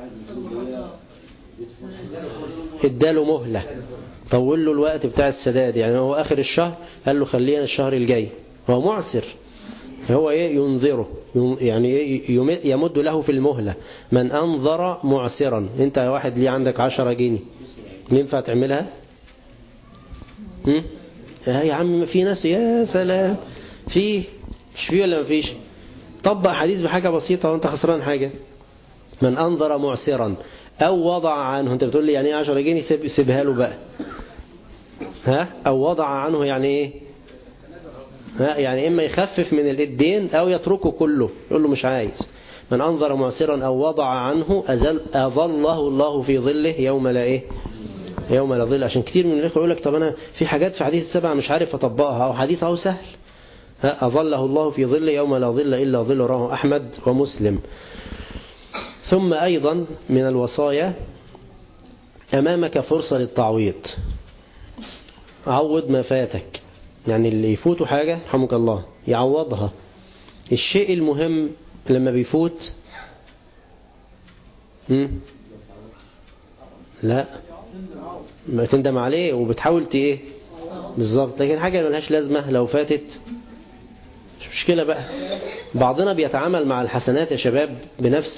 اداله مهلة طول له الوقت بتاع السداد يعني هو آخر الشهر قال له خلينا الشهر الجاي هو معسر هو ايه ينظره يعني ايه يمد له في المهلة من أنظر معسرا انت واحد ليه عندك عشرة جنيه ينفع تعملها هم؟ يا عم في ناس يا سلام في مش في ولا ما فيش طبق حديث بحاجة بسيطة وانت خسران حاجة من أنظر معسرا أو وضع عنه انت بتقول لي يعني ايه 10 جنيه سيب سيبها له بقى ها أو وضع عنه يعني ايه ها يعني إما يخفف من الدين أو يتركه كله يقول له مش عايز من أنظر معسرا أو وضع عنه أزل أظله الله في ظله يوم لا إيه يوم لا ظل عشان كتير من الإخوة يقول لك طب أنا في حاجات في حديث السبعة مش عارف أطبقها أو حديث أو سهل أظله الله في ظل يوم لا ظل إلا ظل رواه أحمد ومسلم ثم أيضا من الوصايا أمامك فرصة للتعويض عوض ما فاتك يعني اللي يفوته حاجة رحمك الله يعوضها الشيء المهم لما بيفوت هم؟ لا ما تندم عليه وبتحاول ايه بالظبط لكن حاجة ملهاش لازمة لو فاتت مش مشكلة بقى بعضنا بيتعامل مع الحسنات يا شباب بنفس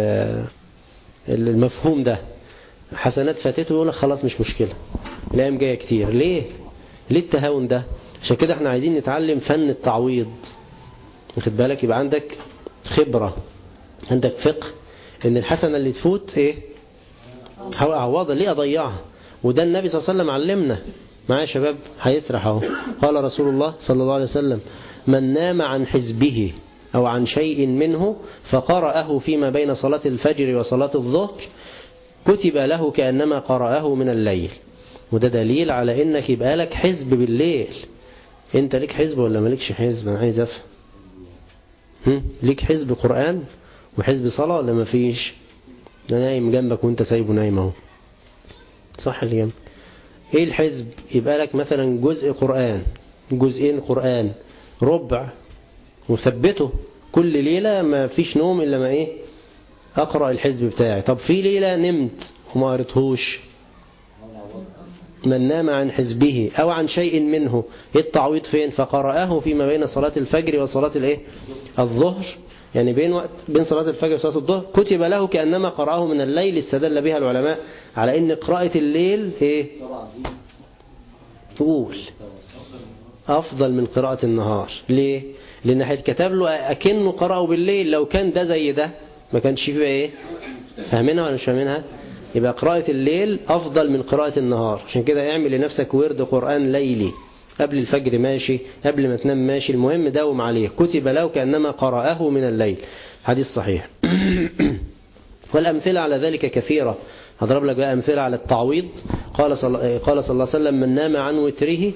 المفهوم ده حسنات فاتته يقول لك خلاص مش مشكلة الأيام جاية كتير ليه ليه التهاون ده عشان كده احنا عايزين نتعلم فن التعويض واخد بالك يبقى عندك خبرة عندك فقه ان الحسنة اللي تفوت ايه حاول اعوضها ليه اضيعها وده النبي صلى الله عليه وسلم علمنا معايا يا شباب هيسرح اهو قال رسول الله صلى الله عليه وسلم من نام عن حزبه أو عن شيء منه فقرأه فيما بين صلاة الفجر وصلاة الظهر كتب له كأنما قرأه من الليل وده دليل على انك يبقى لك حزب بالليل انت ليك حزب ولا مالكش حزب انا عايز افهم ليك حزب قرآن وحزب صلاة ولا مفيش ده نايم جنبك وانت سايبه نايم اهو صح اللي جنبك ايه الحزب يبقى لك مثلا جزء قرآن جزئين قرآن ربع وثبته كل ليلة ما فيش نوم إلا ما إيه أقرأ الحزب بتاعي طب في ليلة نمت وما قريتهوش من نام عن حزبه أو عن شيء منه التعويض فين فقرأه فيما بين صلاة الفجر وصلاة الإيه الظهر يعني بين وقت بين صلاة الفجر وصلاة الظهر كتب له كأنما قرأه من الليل استدل بها العلماء على أن قراءة الليل إيه تقول أفضل من قراءة النهار ليه؟ لأن هيتكتب له أكنه قرأه بالليل لو كان ده زي ده ما كانش فيه إيه فاهمينها ولا مش فاهمينها يبقى قراءة الليل أفضل من قراءة النهار عشان كده اعمل لنفسك ورد قرآن ليلي قبل الفجر ماشي قبل ما تنام ماشي المهم داوم عليه كتب له كأنما قرأه من الليل حديث صحيح والأمثلة على ذلك كثيرة هضرب لك بقى أمثلة على التعويض قال صلى, قال صلى الله عليه وسلم من نام عن وتره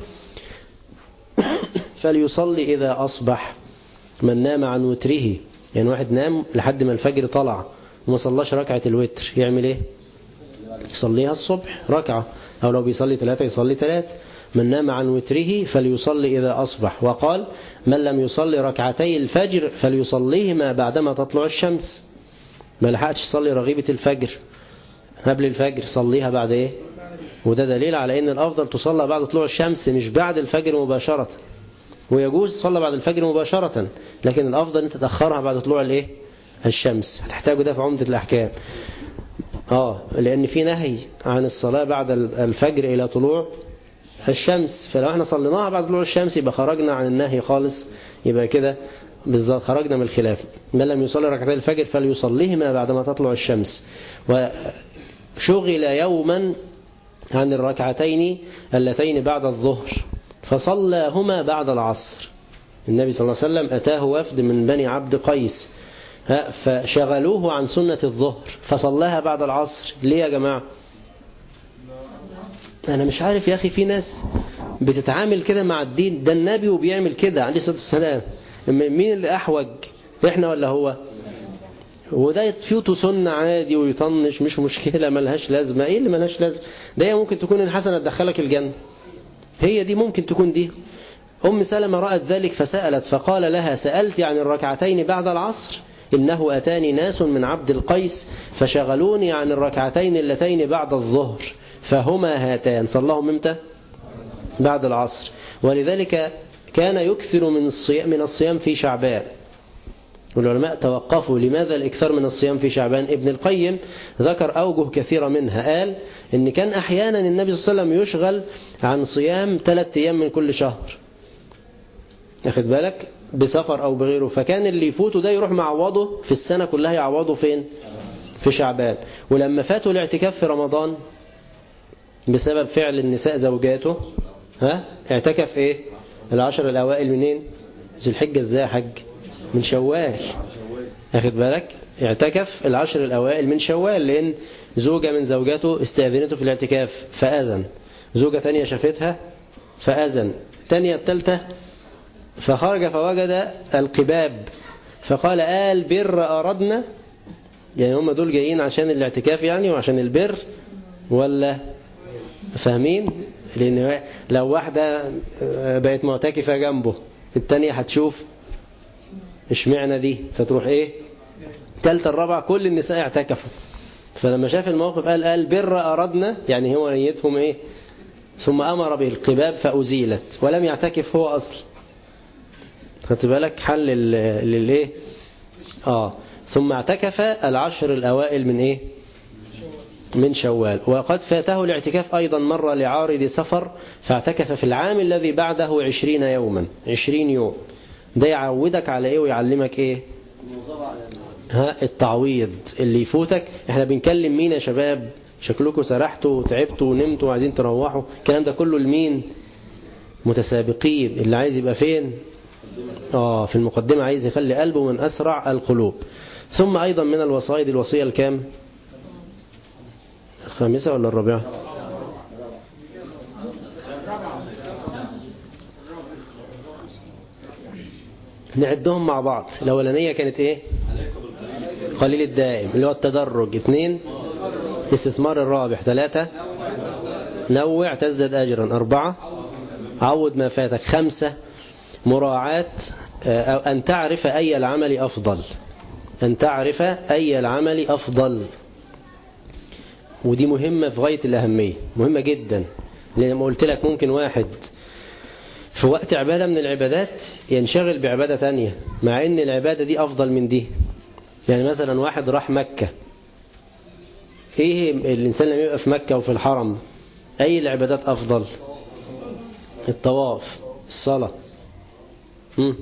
فليصلي إذا أصبح من نام عن وتره يعني واحد نام لحد ما الفجر طلع وما صلاش ركعة الوتر يعمل ايه يصليها الصبح ركعة أو لو بيصلي ثلاثة يصلي ثلاثة من نام عن وتره فليصلي إذا أصبح وقال من لم يصلي ركعتي الفجر فليصليهما بعدما تطلع الشمس ما لحقتش تصلي رغيبة الفجر قبل الفجر صليها بعد ايه وده دليل على ان الافضل تصلى بعد طلوع الشمس مش بعد الفجر مباشرة ويجوز تصلى بعد الفجر مباشرة لكن الافضل انت تأخرها بعد طلوع الايه الشمس هتحتاجوا ده في عمدة الاحكام اه لان في نهي عن الصلاة بعد الفجر الى طلوع الشمس فلو احنا صليناها بعد طلوع الشمس يبقى خرجنا عن النهي خالص يبقى كده بالظبط خرجنا من الخلاف من لم يصلي ركعتي الفجر فليصليهما بعدما تطلع الشمس وشغل يوما عن الركعتين اللتين بعد الظهر فصلاهما بعد العصر النبي صلى الله عليه وسلم أتاه وفد من بني عبد قيس فشغلوه عن سنة الظهر فصلاها بعد العصر ليه يا جماعة أنا مش عارف يا أخي في ناس بتتعامل كده مع الدين ده النبي وبيعمل كده عليه الصلاة والسلام مين اللي أحوج إحنا ولا هو وده يتفيته سنة عادي ويطنش مش مشكلة ملهاش لازمة ايه اللي ملهاش لازمة ده هي ممكن تكون الحسنة تدخلك الجنة هي دي ممكن تكون دي أم سلمة رأت ذلك فسألت فقال لها سألت عن الركعتين بعد العصر إنه أتاني ناس من عبد القيس فشغلوني عن الركعتين اللتين بعد الظهر فهما هاتان صلاهم امتى بعد العصر ولذلك كان يكثر من الصيام, من الصيام في شعبان والعلماء توقفوا لماذا الإكثار من الصيام في شعبان ابن القيم ذكر أوجه كثيرة منها قال إن كان أحيانا النبي صلى الله عليه وسلم يشغل عن صيام ثلاثة أيام من كل شهر أخذ بالك بسفر أو بغيره فكان اللي يفوته ده يروح معوضه في السنة كلها يعوضه فين في شعبان ولما فاتوا الاعتكاف في رمضان بسبب فعل النساء زوجاته ها اعتكف ايه العشر الأوائل منين ذي الحجة ازاي يا حج من شوال أخذ بالك اعتكف العشر الأوائل من شوال لأن زوجة من زوجاته استأذنته في الاعتكاف فأذن زوجة تانية شافتها فأذن تانية التالتة فخرج فوجد القباب فقال آل بر أردنا يعني هم دول جايين عشان الاعتكاف يعني وعشان البر ولا فاهمين لأن لو واحدة بقت معتكفة جنبه التانية هتشوف اشمعنى دي فتروح ايه تالتة الرابعة كل النساء اعتكفوا فلما شاف الموقف قال قال بر أردنا يعني هو نيتهم ايه ثم أمر بالقباب فأزيلت ولم يعتكف هو أصل خدت بالك حل للايه اه ثم اعتكف العشر الأوائل من ايه من شوال وقد فاته الاعتكاف أيضا مرة لعارض سفر فاعتكف في العام الذي بعده عشرين يوما عشرين يوم ده يعودك على ايه ويعلمك ايه ها التعويض اللي يفوتك احنا بنكلم مين يا شباب شكلكم سرحتوا وتعبتوا ونمتوا وعايزين تروحوا الكلام ده كله لمين متسابقين اللي عايز يبقى فين اه في المقدمة عايز يخلي قلبه من أسرع القلوب ثم أيضا من الوصايد الوصية الكام الخامسة ولا الرابعة نعدهم مع بعض الأولانية كانت ايه قليل الدائم اللي هو التدرج اثنين استثمار الرابح ثلاثة نوع تزداد أجرا أربعة عود ما فاتك خمسة مراعاة أو أن تعرف أي العمل أفضل أن تعرف أي العمل أفضل ودي مهمة في غاية الأهمية مهمة جدا لأن ما قلت لك ممكن واحد في وقت عبادة من العبادات ينشغل بعبادة تانية مع ان العبادة دي افضل من دي يعني مثلا واحد راح مكة ايه الانسان لما يبقى في مكة وفي الحرم اي العبادات افضل الطواف الصلاة هم؟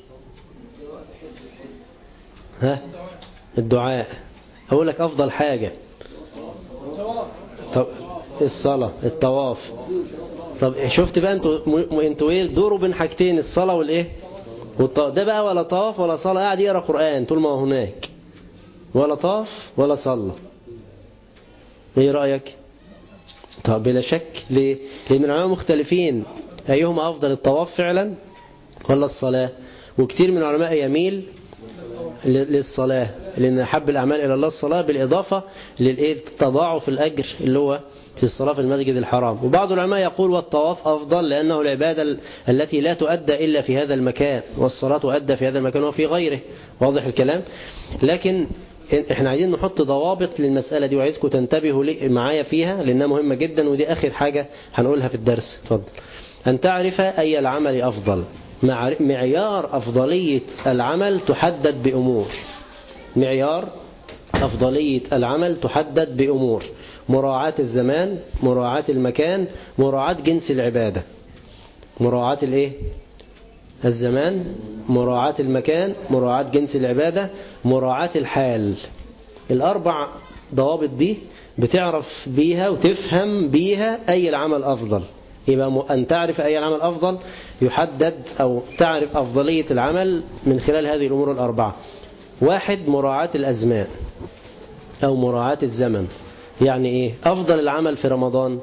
ها الدعاء اقول لك افضل حاجة طب الصلاة الطواف طب شفت بقى انتوا م... انتوا ايه دوروا بين حاجتين الصلاة والايه والطواف ده بقى ولا طواف ولا صلاة قاعد يقرا قرآن طول ما هو هناك ولا طاف ولا صلى ايه رأيك طب بلا شك ليه لان العلماء مختلفين ايهما افضل الطواف فعلا ولا الصلاة وكتير من العلماء يميل للصلاة لأن أحب الأعمال إلى الله الصلاة بالإضافة للتضاعف الأجر اللي هو في الصلاة في المسجد الحرام وبعض العلماء يقول والطواف أفضل لأنه العبادة التي لا تؤدى إلا في هذا المكان والصلاة تؤدى في هذا المكان وفي غيره واضح الكلام لكن احنا عايزين نحط ضوابط للمسألة دي وعايزكم تنتبهوا معايا فيها لأنها مهمة جدا ودي آخر حاجة هنقولها في الدرس اتفضل أن تعرف أي العمل أفضل معيار أفضلية العمل تحدد بأمور معيار أفضلية العمل تحدد بأمور مراعاة الزمان مراعاة المكان مراعاة جنس العبادة مراعاة الايه الزمان مراعاة المكان مراعاة جنس العبادة مراعاة الحال الأربع ضوابط دي بتعرف بيها وتفهم بيها أي العمل أفضل يبقى أن تعرف أي العمل أفضل يحدد أو تعرف أفضلية العمل من خلال هذه الأمور الأربعة واحد مراعاة الأزمان أو مراعاة الزمن يعني إيه أفضل العمل في رمضان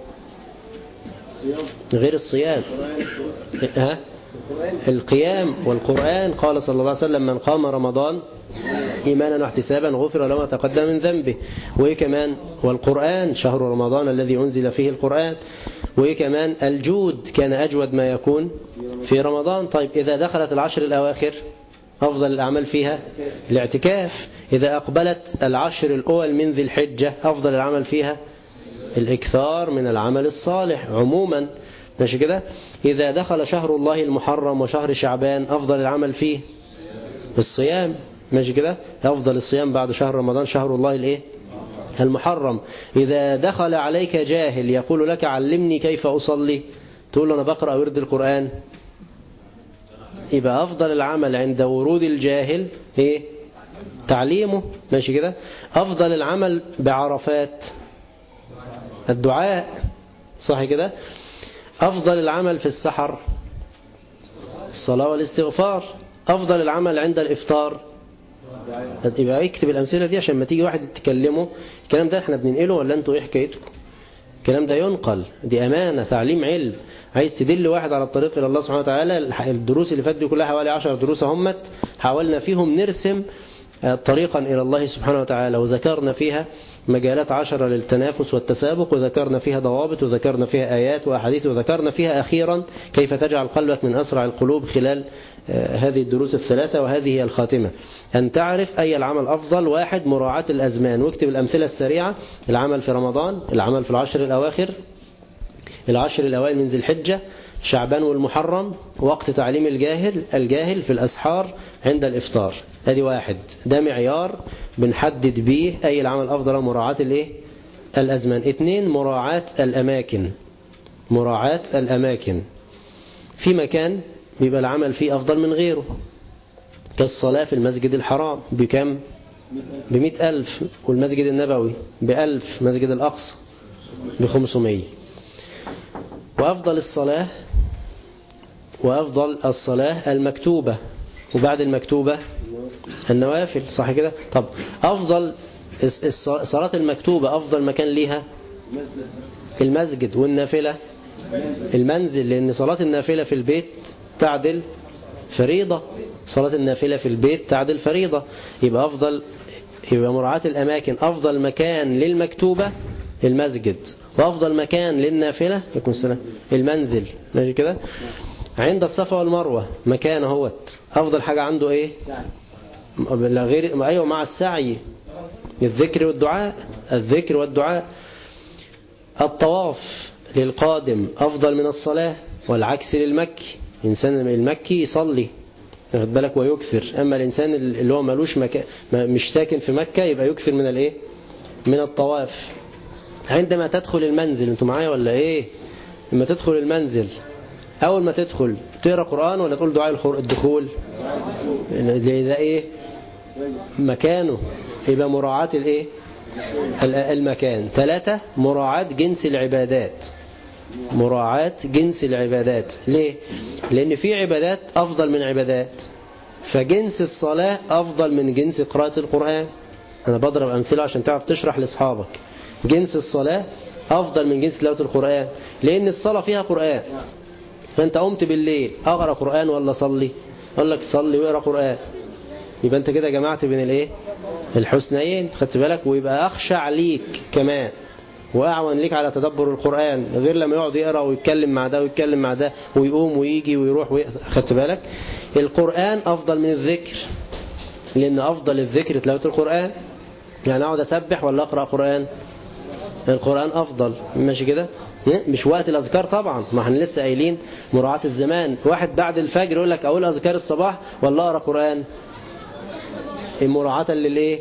غير الصيام ها القيام والقرآن قال صلى الله عليه وسلم من قام رمضان إيمانا واحتسابا غفر له ما تقدم من ذنبه وإيه كمان والقرآن شهر رمضان الذي أنزل فيه القرآن وإيه كمان الجود كان أجود ما يكون في رمضان طيب إذا دخلت العشر الأواخر أفضل الأعمال فيها الاعتكاف إذا أقبلت العشر الأول من ذي الحجة أفضل العمل فيها الإكثار من العمل الصالح عموما ماشي كده إذا دخل شهر الله المحرم وشهر شعبان أفضل العمل فيه الصيام ماشي كده أفضل الصيام بعد شهر رمضان شهر الله الإيه المحرم إذا دخل عليك جاهل يقول لك علمني كيف أصلي تقول له أنا بقرأ ورد القرآن يبقى أفضل العمل عند ورود الجاهل إيه تعليمه ماشي كده أفضل العمل بعرفات الدعاء صح كده أفضل العمل في السحر الصلاة والاستغفار أفضل العمل عند الإفطار يبقى اكتب الأمثلة دي عشان ما تيجي واحد تكلمه الكلام ده احنا بننقله ولا انتوا ايه حكايتكم الكلام ده ينقل دي أمانة تعليم علم عايز تدل واحد على الطريق إلى الله سبحانه وتعالى الدروس اللي فاتت دي كلها حوالي 10 دروس همت حاولنا فيهم نرسم طريقا إلى الله سبحانه وتعالى وذكرنا فيها مجالات عشرة للتنافس والتسابق وذكرنا فيها ضوابط وذكرنا فيها آيات وأحاديث وذكرنا فيها أخيرا كيف تجعل قلبك من أسرع القلوب خلال هذه الدروس الثلاثة وهذه هي الخاتمة أن تعرف أي العمل أفضل واحد مراعاة الأزمان واكتب الأمثلة السريعة العمل في رمضان العمل في العشر الأواخر العشر الأوائل من ذي الحجة شعبان والمحرم وقت تعليم الجاهل الجاهل في الأسحار عند الإفطار ادي واحد ده معيار بنحدد بيه أي العمل أفضل مراعاة الايه الأزمان اثنين مراعاة الأماكن مراعاة الأماكن في مكان بيبقى العمل فيه أفضل من غيره كالصلاة في المسجد الحرام بكم بمئة ألف والمسجد النبوي بألف مسجد الأقصى بخمسمية وأفضل الصلاة وأفضل الصلاة المكتوبة وبعد المكتوبة النوافل صح كده طب أفضل الصلاة المكتوبة أفضل مكان ليها المسجد والنافلة المنزل لأن صلاة النافلة في البيت تعدل فريضة صلاة النافلة في البيت تعدل فريضة يبقى أفضل يبقى مراعاة الأماكن أفضل مكان للمكتوبة المسجد وأفضل مكان للنافلة يكون السلام المنزل ماشي كده عند الصفا والمروة مكان اهوت أفضل حاجة عنده إيه لا غير أيوة مع السعي الذكر والدعاء الذكر والدعاء الطواف للقادم أفضل من الصلاة والعكس للمكي الإنسان المكي يصلي واخد بالك ويكثر أما الإنسان اللي هو ملوش مكان مش ساكن في مكة يبقى يكثر من الإيه من الطواف عندما تدخل المنزل انتوا معايا ولا ايه لما تدخل المنزل اول ما تدخل تقرا قران ولا تقول دعاء الدخول اذا ايه مكانه يبقى مراعاة الايه المكان ثلاثة مراعاة جنس العبادات مراعاة جنس العبادات ليه؟ لأن في عبادات أفضل من عبادات فجنس الصلاة أفضل من جنس قراءة القرآن أنا بضرب أمثلة عشان تعرف تشرح لأصحابك جنس الصلاة أفضل من جنس تلاوة القرآن لأن الصلاة فيها قرآن فأنت قمت بالليل أقرأ قرآن ولا صلي أقول لك صلي واقرأ قرآن يبقى أنت كده جمعت بين الإيه الحسنيين خدت بالك ويبقى أخشع ليك كمان وأعون ليك على تدبر القرآن غير لما يقعد يقرأ ويتكلم مع ده ويتكلم مع ده ويقوم ويجي ويروح وي... خدت بالك القرآن أفضل من الذكر لأن أفضل الذكر تلاوة القرآن يعني أقعد أسبح ولا أقرأ قرآن القرآن أفضل ماشي كده مش وقت الأذكار طبعا ما احنا لسه قايلين مراعاة الزمان واحد بعد الفجر يقول لك أقول أذكار الصباح ولا أقرأ قرآن مراعاة للإيه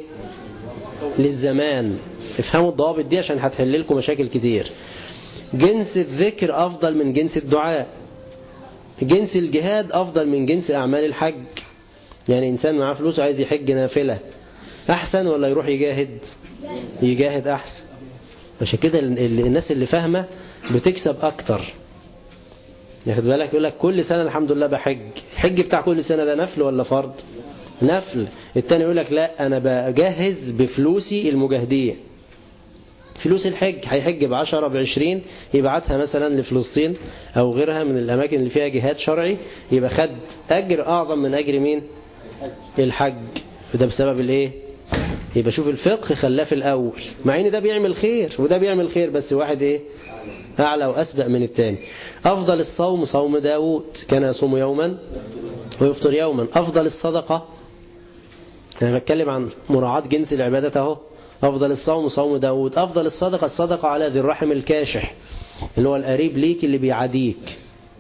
للزمان افهموا الضوابط دي عشان هتحل لكم مشاكل كتير جنس الذكر أفضل من جنس الدعاء جنس الجهاد أفضل من جنس أعمال الحج يعني إنسان معاه فلوس عايز يحج نافلة أحسن ولا يروح يجاهد يجاهد أحسن عشان كده الناس اللي فاهمة بتكسب أكتر ياخد بالك يقول لك كل سنة الحمد لله بحج الحج بتاع كل سنة ده نفل ولا فرض نفل التاني يقول لك لا أنا بجهز بفلوسي المجاهدية فلوس الحج هيحج بعشرة بعشرين يبعتها مثلا لفلسطين أو غيرها من الأماكن اللي فيها جهاد شرعي يبقى خد أجر أعظم من أجر مين الحج وده بسبب الإيه يبقى شوف الفقه خلاه في الأول مع إن ده بيعمل خير وده بيعمل خير بس واحد إيه أعلى وأسبق من التاني أفضل الصوم صوم داود كان يصوم يوما ويفطر يوما أفضل الصدقة أنا بتكلم عن مراعاة جنس العبادة أهو أفضل الصوم صوم داود أفضل الصدقة الصدقة على ذي الرحم الكاشح اللي هو القريب ليك اللي بيعاديك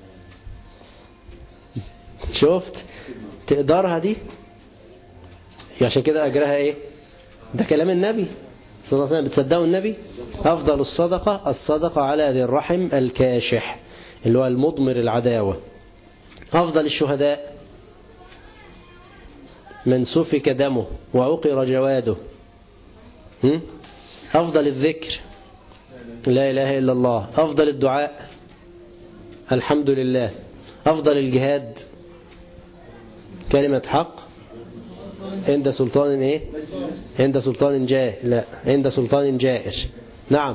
شفت تقدرها دي عشان كده أجرها إيه ده كلام النبي صلى الله عليه وسلم بتصدقوا النبي أفضل الصدقة الصدقة على ذي الرحم الكاشح اللي هو المضمر العداوة أفضل الشهداء من سفك دمه وعقر جواده أفضل الذكر لا إله إلا الله أفضل الدعاء الحمد لله أفضل الجهاد كلمة حق عند سلطان إيه عند سلطان جاه لا عند سلطان جائر نعم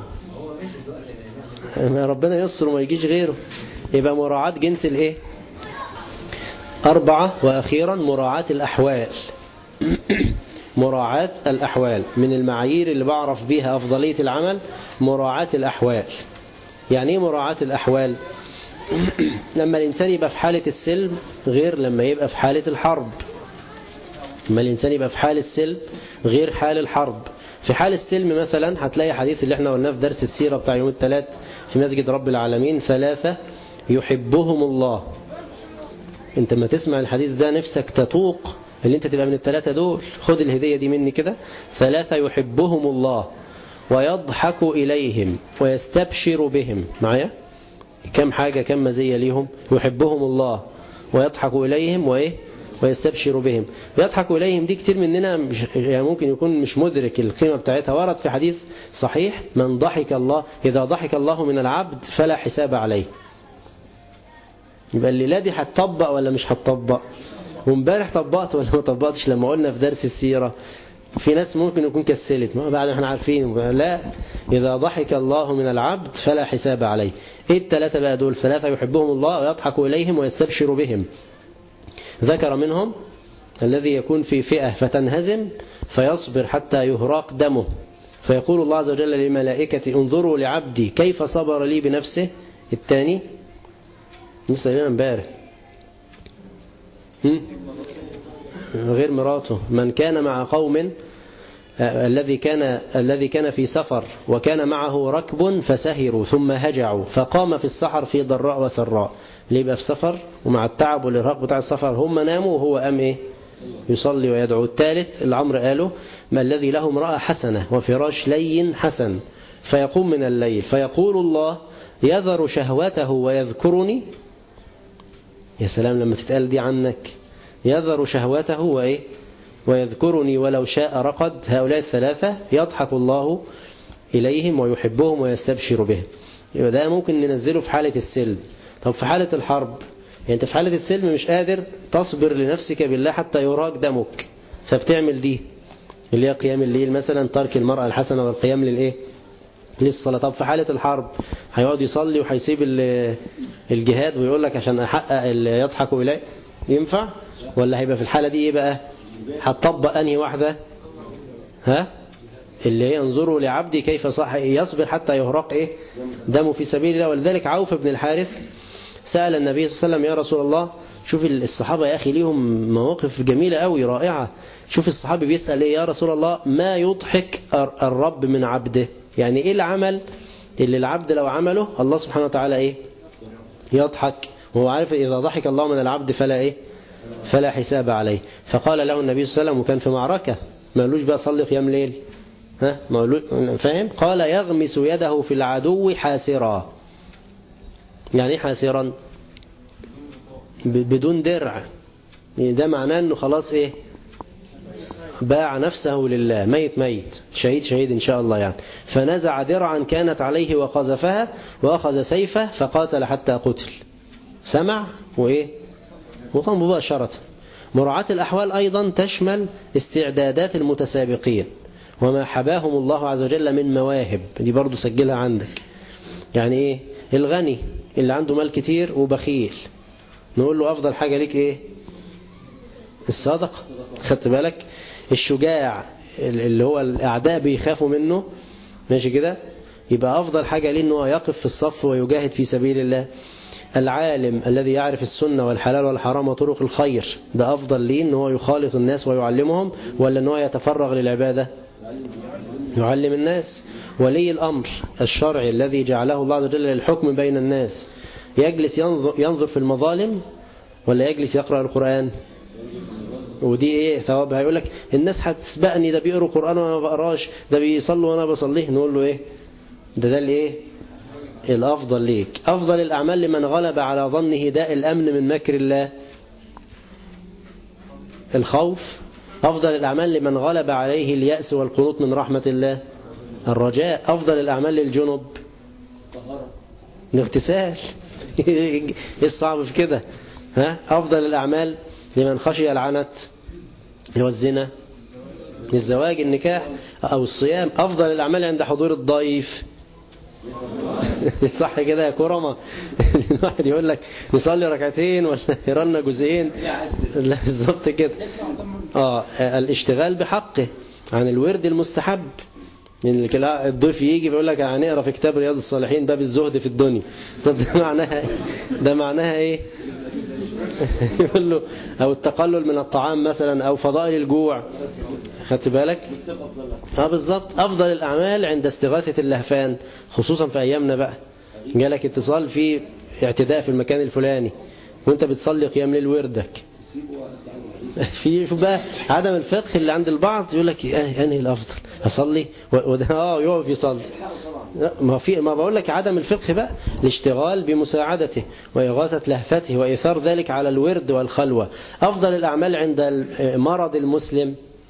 ربنا يسر وما يجيش غيره يبقى مراعاة جنس الإيه أربعة وأخيرا مراعاة الأحوال مراعاة الأحوال من المعايير اللي بعرف بيها أفضلية العمل مراعاة الأحوال يعني ايه مراعاة الأحوال لما الإنسان يبقى في حالة السلم غير لما يبقى في حالة الحرب لما الإنسان يبقى في حال السلم غير حال الحرب في حال السلم مثلا هتلاقي حديث اللي احنا قلناه في درس السيرة بتاع يوم الثلاث في مسجد رب العالمين ثلاثة يحبهم الله انت ما تسمع الحديث ده نفسك تطوق اللي انت تبقى من الثلاثة دول خد الهدية دي مني كده ثلاثة يحبهم الله ويضحك إليهم ويستبشر بهم معايا كم حاجة كم مزية ليهم يحبهم الله ويضحك إليهم وإيه ويستبشر بهم يضحك إليهم دي كتير مننا مش يعني ممكن يكون مش مدرك القيمة بتاعتها ورد في حديث صحيح من ضحك الله إذا ضحك الله من العبد فلا حساب عليه يبقى الليلة دي هتطبق ولا مش هتطبق وامبارح طبقت ولا ما طبقتش لما قلنا في درس السيرة في ناس ممكن يكون كسلت ما بعد احنا عارفين لا إذا ضحك الله من العبد فلا حساب عليه ايه الثلاثة بقى دول ثلاثة يحبهم الله ويضحك إليهم ويستبشر بهم ذكر منهم الذي يكون في فئة فتنهزم فيصبر حتى يهراق دمه فيقول الله عز وجل للملائكة انظروا لعبدي كيف صبر لي بنفسه الثاني لسه قايلين امبارح غير مراته من كان مع قوم الذي كان الذي كان في سفر وكان معه ركب فسهروا ثم هجعوا فقام في السحر في ضراء وسراء اللي يبقى في سفر ومع التعب والإرهاق بتاع السفر هم ناموا وهو قام إيه يصلي ويدعو الثالث العمر قاله ما الذي له امرأة حسنة وفراش لين حسن فيقوم من الليل فيقول الله يذر شهوته ويذكرني يا سلام لما تتقال دي عنك يذر شهوته وإيه ويذكرني ولو شاء رقد هؤلاء الثلاثة يضحك الله إليهم ويحبهم ويستبشر بهم يبقى ده ممكن ننزله في حالة السلم طب في حالة الحرب يعني انت في حالة السلم مش قادر تصبر لنفسك بالله حتى يراك دمك فبتعمل دي اللي هي قيام الليل مثلا ترك المرأة الحسنة والقيام للإيه للصلاة طب في حالة الحرب هيقعد يصلي وهيسيب الجهاد ويقول لك عشان أحقق اللي يضحكوا إليه ينفع ولا هيبقى في الحالة دي إيه بقى هتطبق أنهي واحدة ها اللي ينظروا لعبدي كيف صح يصبر حتى يهرق إيه دمه في سبيل الله ولذلك عوف بن الحارث سأل النبي صلى الله عليه وسلم يا رسول الله شوف الصحابة يا أخي ليهم مواقف جميلة قوي رائعة شوف الصحابي بيسأل إيه يا رسول الله ما يضحك الرب من عبده يعني إيه العمل اللي العبد لو عمله الله سبحانه وتعالى إيه يضحك وهو عارف إذا ضحك الله من العبد فلا إيه فلا حساب عليه فقال له النبي صلى الله عليه وسلم وكان في معركة ما قالوش بقى صلي قيام ليل ها ما فاهم قال يغمس يده في العدو حاسرا يعني ايه حاسرا بدون درع يعني ده معناه انه خلاص ايه باع نفسه لله ميت ميت شهيد شهيد إن شاء الله يعني فنزع درعا كانت عليه وقذفها وأخذ سيفه فقاتل حتى قتل سمع وإيه وطن مباشرة مراعاة الأحوال أيضا تشمل استعدادات المتسابقين وما حباهم الله عز وجل من مواهب دي برضو سجلها عندك يعني إيه الغني اللي عنده مال كتير وبخيل نقول له أفضل حاجة ليك إيه الصدقة خدت بالك الشجاع اللي هو الأعداء بيخافوا منه ماشي كده يبقى أفضل حاجة ليه أنه يقف في الصف ويجاهد في سبيل الله العالم الذي يعرف السنة والحلال والحرام وطرق الخير ده أفضل ليه أنه يخالط الناس ويعلمهم ولا أنه يتفرغ للعبادة يعلم الناس ولي الأمر الشرعي الذي جعله الله عز وجل للحكم بين الناس يجلس ينظر, ينظر في المظالم ولا يجلس يقرأ القرآن ودي ايه ثوابها يقول لك الناس هتسبقني ده بيقروا قرآن وانا ما بقراش ده بيصلوا وانا بصليه نقول له ايه ده ده الايه الافضل ليك افضل الاعمال لمن غلب على ظنه داء الامن من مكر الله الخوف افضل الاعمال لمن غلب عليه اليأس والقنوط من رحمة الله الرجاء افضل الاعمال للجنب الاغتسال ايه الصعب في كده ها افضل الاعمال لمن خشي العنت هو الزنا الزواج النكاح أو الصيام أفضل الأعمال عند حضور الضيف صح كده يا كرمة الواحد يقول لك نصلي ركعتين ولا يرنا جزئين لا بالظبط كده اه الاشتغال بحقه عن الورد المستحب من الضيف يجي بيقول لك هنقرا في كتاب رياض الصالحين باب الزهد في الدنيا طب ده معناها ده معناها ايه يقول له او التقلل من الطعام مثلا او فضائل الجوع خدت بالك اه بالظبط افضل الاعمال عند استغاثة اللهفان خصوصا في ايامنا بقى جالك اتصال في اعتداء في المكان الفلاني وانت بتصلي قيام ليل وردك في بقى عدم الفقه اللي عند البعض يقول لك انهي الافضل اصلي وده اه يقف يصلي ما في ما بقول لك عدم الفقه بقى الاشتغال بمساعدته وإغاثة لهفته وإيثار ذلك على الورد والخلوة أفضل الأعمال عند مرض المسلم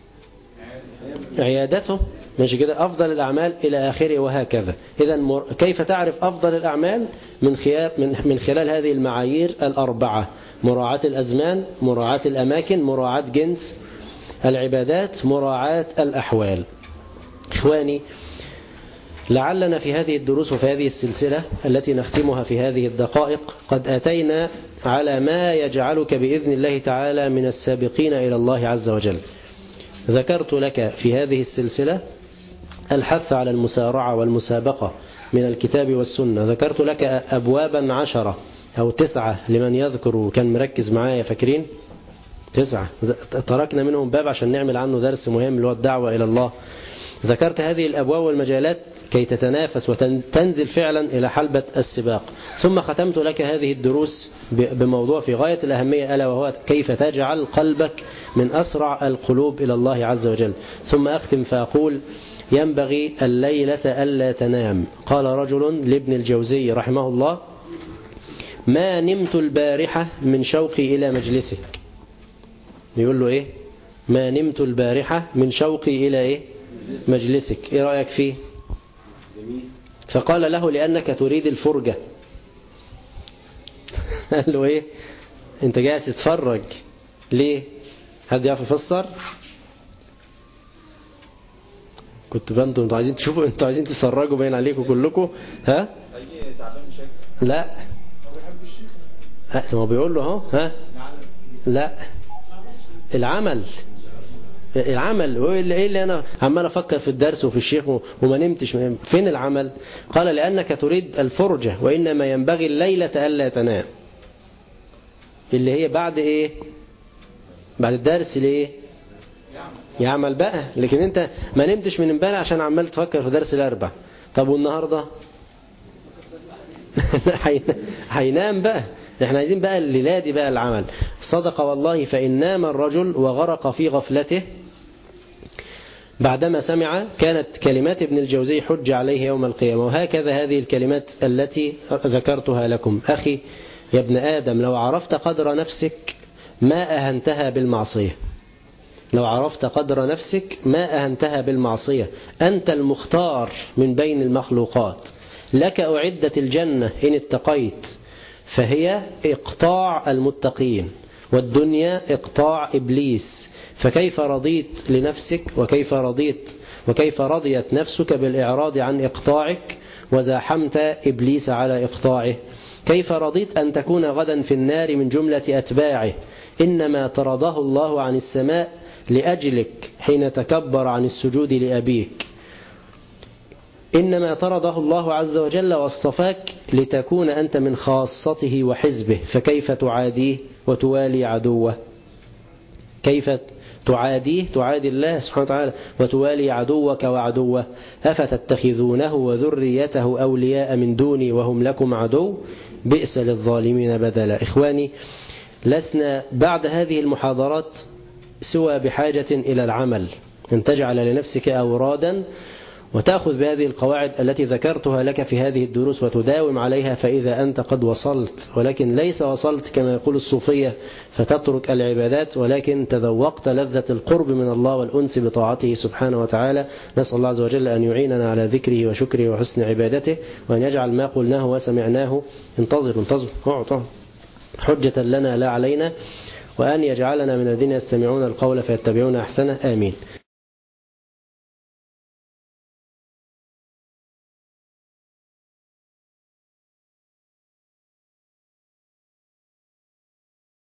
عيادته ماشي كده أفضل الأعمال إلى آخره وهكذا إذا كيف تعرف أفضل الأعمال من خلال من من خلال هذه المعايير الأربعة مراعاة الأزمان مراعاة الأماكن مراعاة جنس العبادات مراعاة الأحوال إخواني لعلنا في هذه الدروس وفي هذه السلسلة التي نختمها في هذه الدقائق قد أتينا على ما يجعلك بإذن الله تعالى من السابقين إلى الله عز وجل ذكرت لك في هذه السلسلة الحث على المسارعة والمسابقة من الكتاب والسنة ذكرت لك أبوابا عشرة أو تسعة لمن يذكر وكان مركز معايا فاكرين تسعة تركنا منهم باب عشان نعمل عنه درس مهم اللي هو الدعوة إلى الله ذكرت هذه الأبواب والمجالات كي تتنافس وتنزل فعلا إلى حلبة السباق ثم ختمت لك هذه الدروس بموضوع في غاية الأهمية ألا وهو كيف تجعل قلبك من أسرع القلوب إلى الله عز وجل ثم أختم فأقول ينبغي الليلة ألا تنام قال رجل لابن الجوزي رحمه الله ما نمت البارحة من شوقي إلى مجلسك يقول له إيه ما نمت البارحة من شوقي إلى إيه مجلسك إيه رأيك فيه فقال له لأنك تريد الفرجة قال له إيه أنت جاي تتفرج ليه حد يعرف يفسر كنت فانتوا انتوا عايزين تشوفوا انتوا عايزين تتفرجوا باين عليكم كلكم ها لا ها ما هو بيقول له اهو ها لا العمل العمل ايه اللي, إيه اللي انا عمال افكر في الدرس وفي الشيخ وما نمتش فين العمل قال لانك تريد الفرجة وانما ينبغي الليلة الا تنام اللي هي بعد ايه بعد الدرس ليه يعمل بقى لكن انت ما نمتش من امبارح عشان عمال تفكر في درس الاربع طب والنهارده هينام بقى احنا عايزين بقى الليلة دي بقى العمل صدق والله فإن نام الرجل وغرق في غفلته بعدما سمع كانت كلمات ابن الجوزي حج عليه يوم القيامة وهكذا هذه الكلمات التي ذكرتها لكم أخي يا ابن آدم لو عرفت قدر نفسك ما أهنتها بالمعصية لو عرفت قدر نفسك ما أهنتها بالمعصية أنت المختار من بين المخلوقات لك أعدت الجنة إن اتقيت فهي إقطاع المتقين والدنيا إقطاع إبليس فكيف رضيت لنفسك وكيف رضيت وكيف رضيت نفسك بالإعراض عن إقطاعك وزاحمت إبليس على إقطاعه كيف رضيت أن تكون غدا في النار من جملة أتباعه إنما طرده الله عن السماء لأجلك حين تكبر عن السجود لأبيك إنما طرده الله عز وجل واصطفاك لتكون أنت من خاصته وحزبه فكيف تعاديه وتوالي عدوه كيف تعاديه تعادي الله سبحانه وتعالى وتوالي عدوك وعدوه أفتتخذونه وذريته أولياء من دوني وهم لكم عدو بئس للظالمين بدلا إخواني لسنا بعد هذه المحاضرات سوى بحاجة إلى العمل أن تجعل لنفسك أورادا وتأخذ بهذه القواعد التي ذكرتها لك في هذه الدروس وتداوم عليها فإذا أنت قد وصلت ولكن ليس وصلت كما يقول الصوفية فتترك العبادات ولكن تذوقت لذة القرب من الله والأنس بطاعته سبحانه وتعالى نسأل الله عز وجل أن يعيننا على ذكره وشكره وحسن عبادته وأن يجعل ما قلناه وسمعناه انتظر انتظر اقعد حجة لنا لا علينا وأن يجعلنا من الذين يستمعون القول فيتبعون أحسنه آمين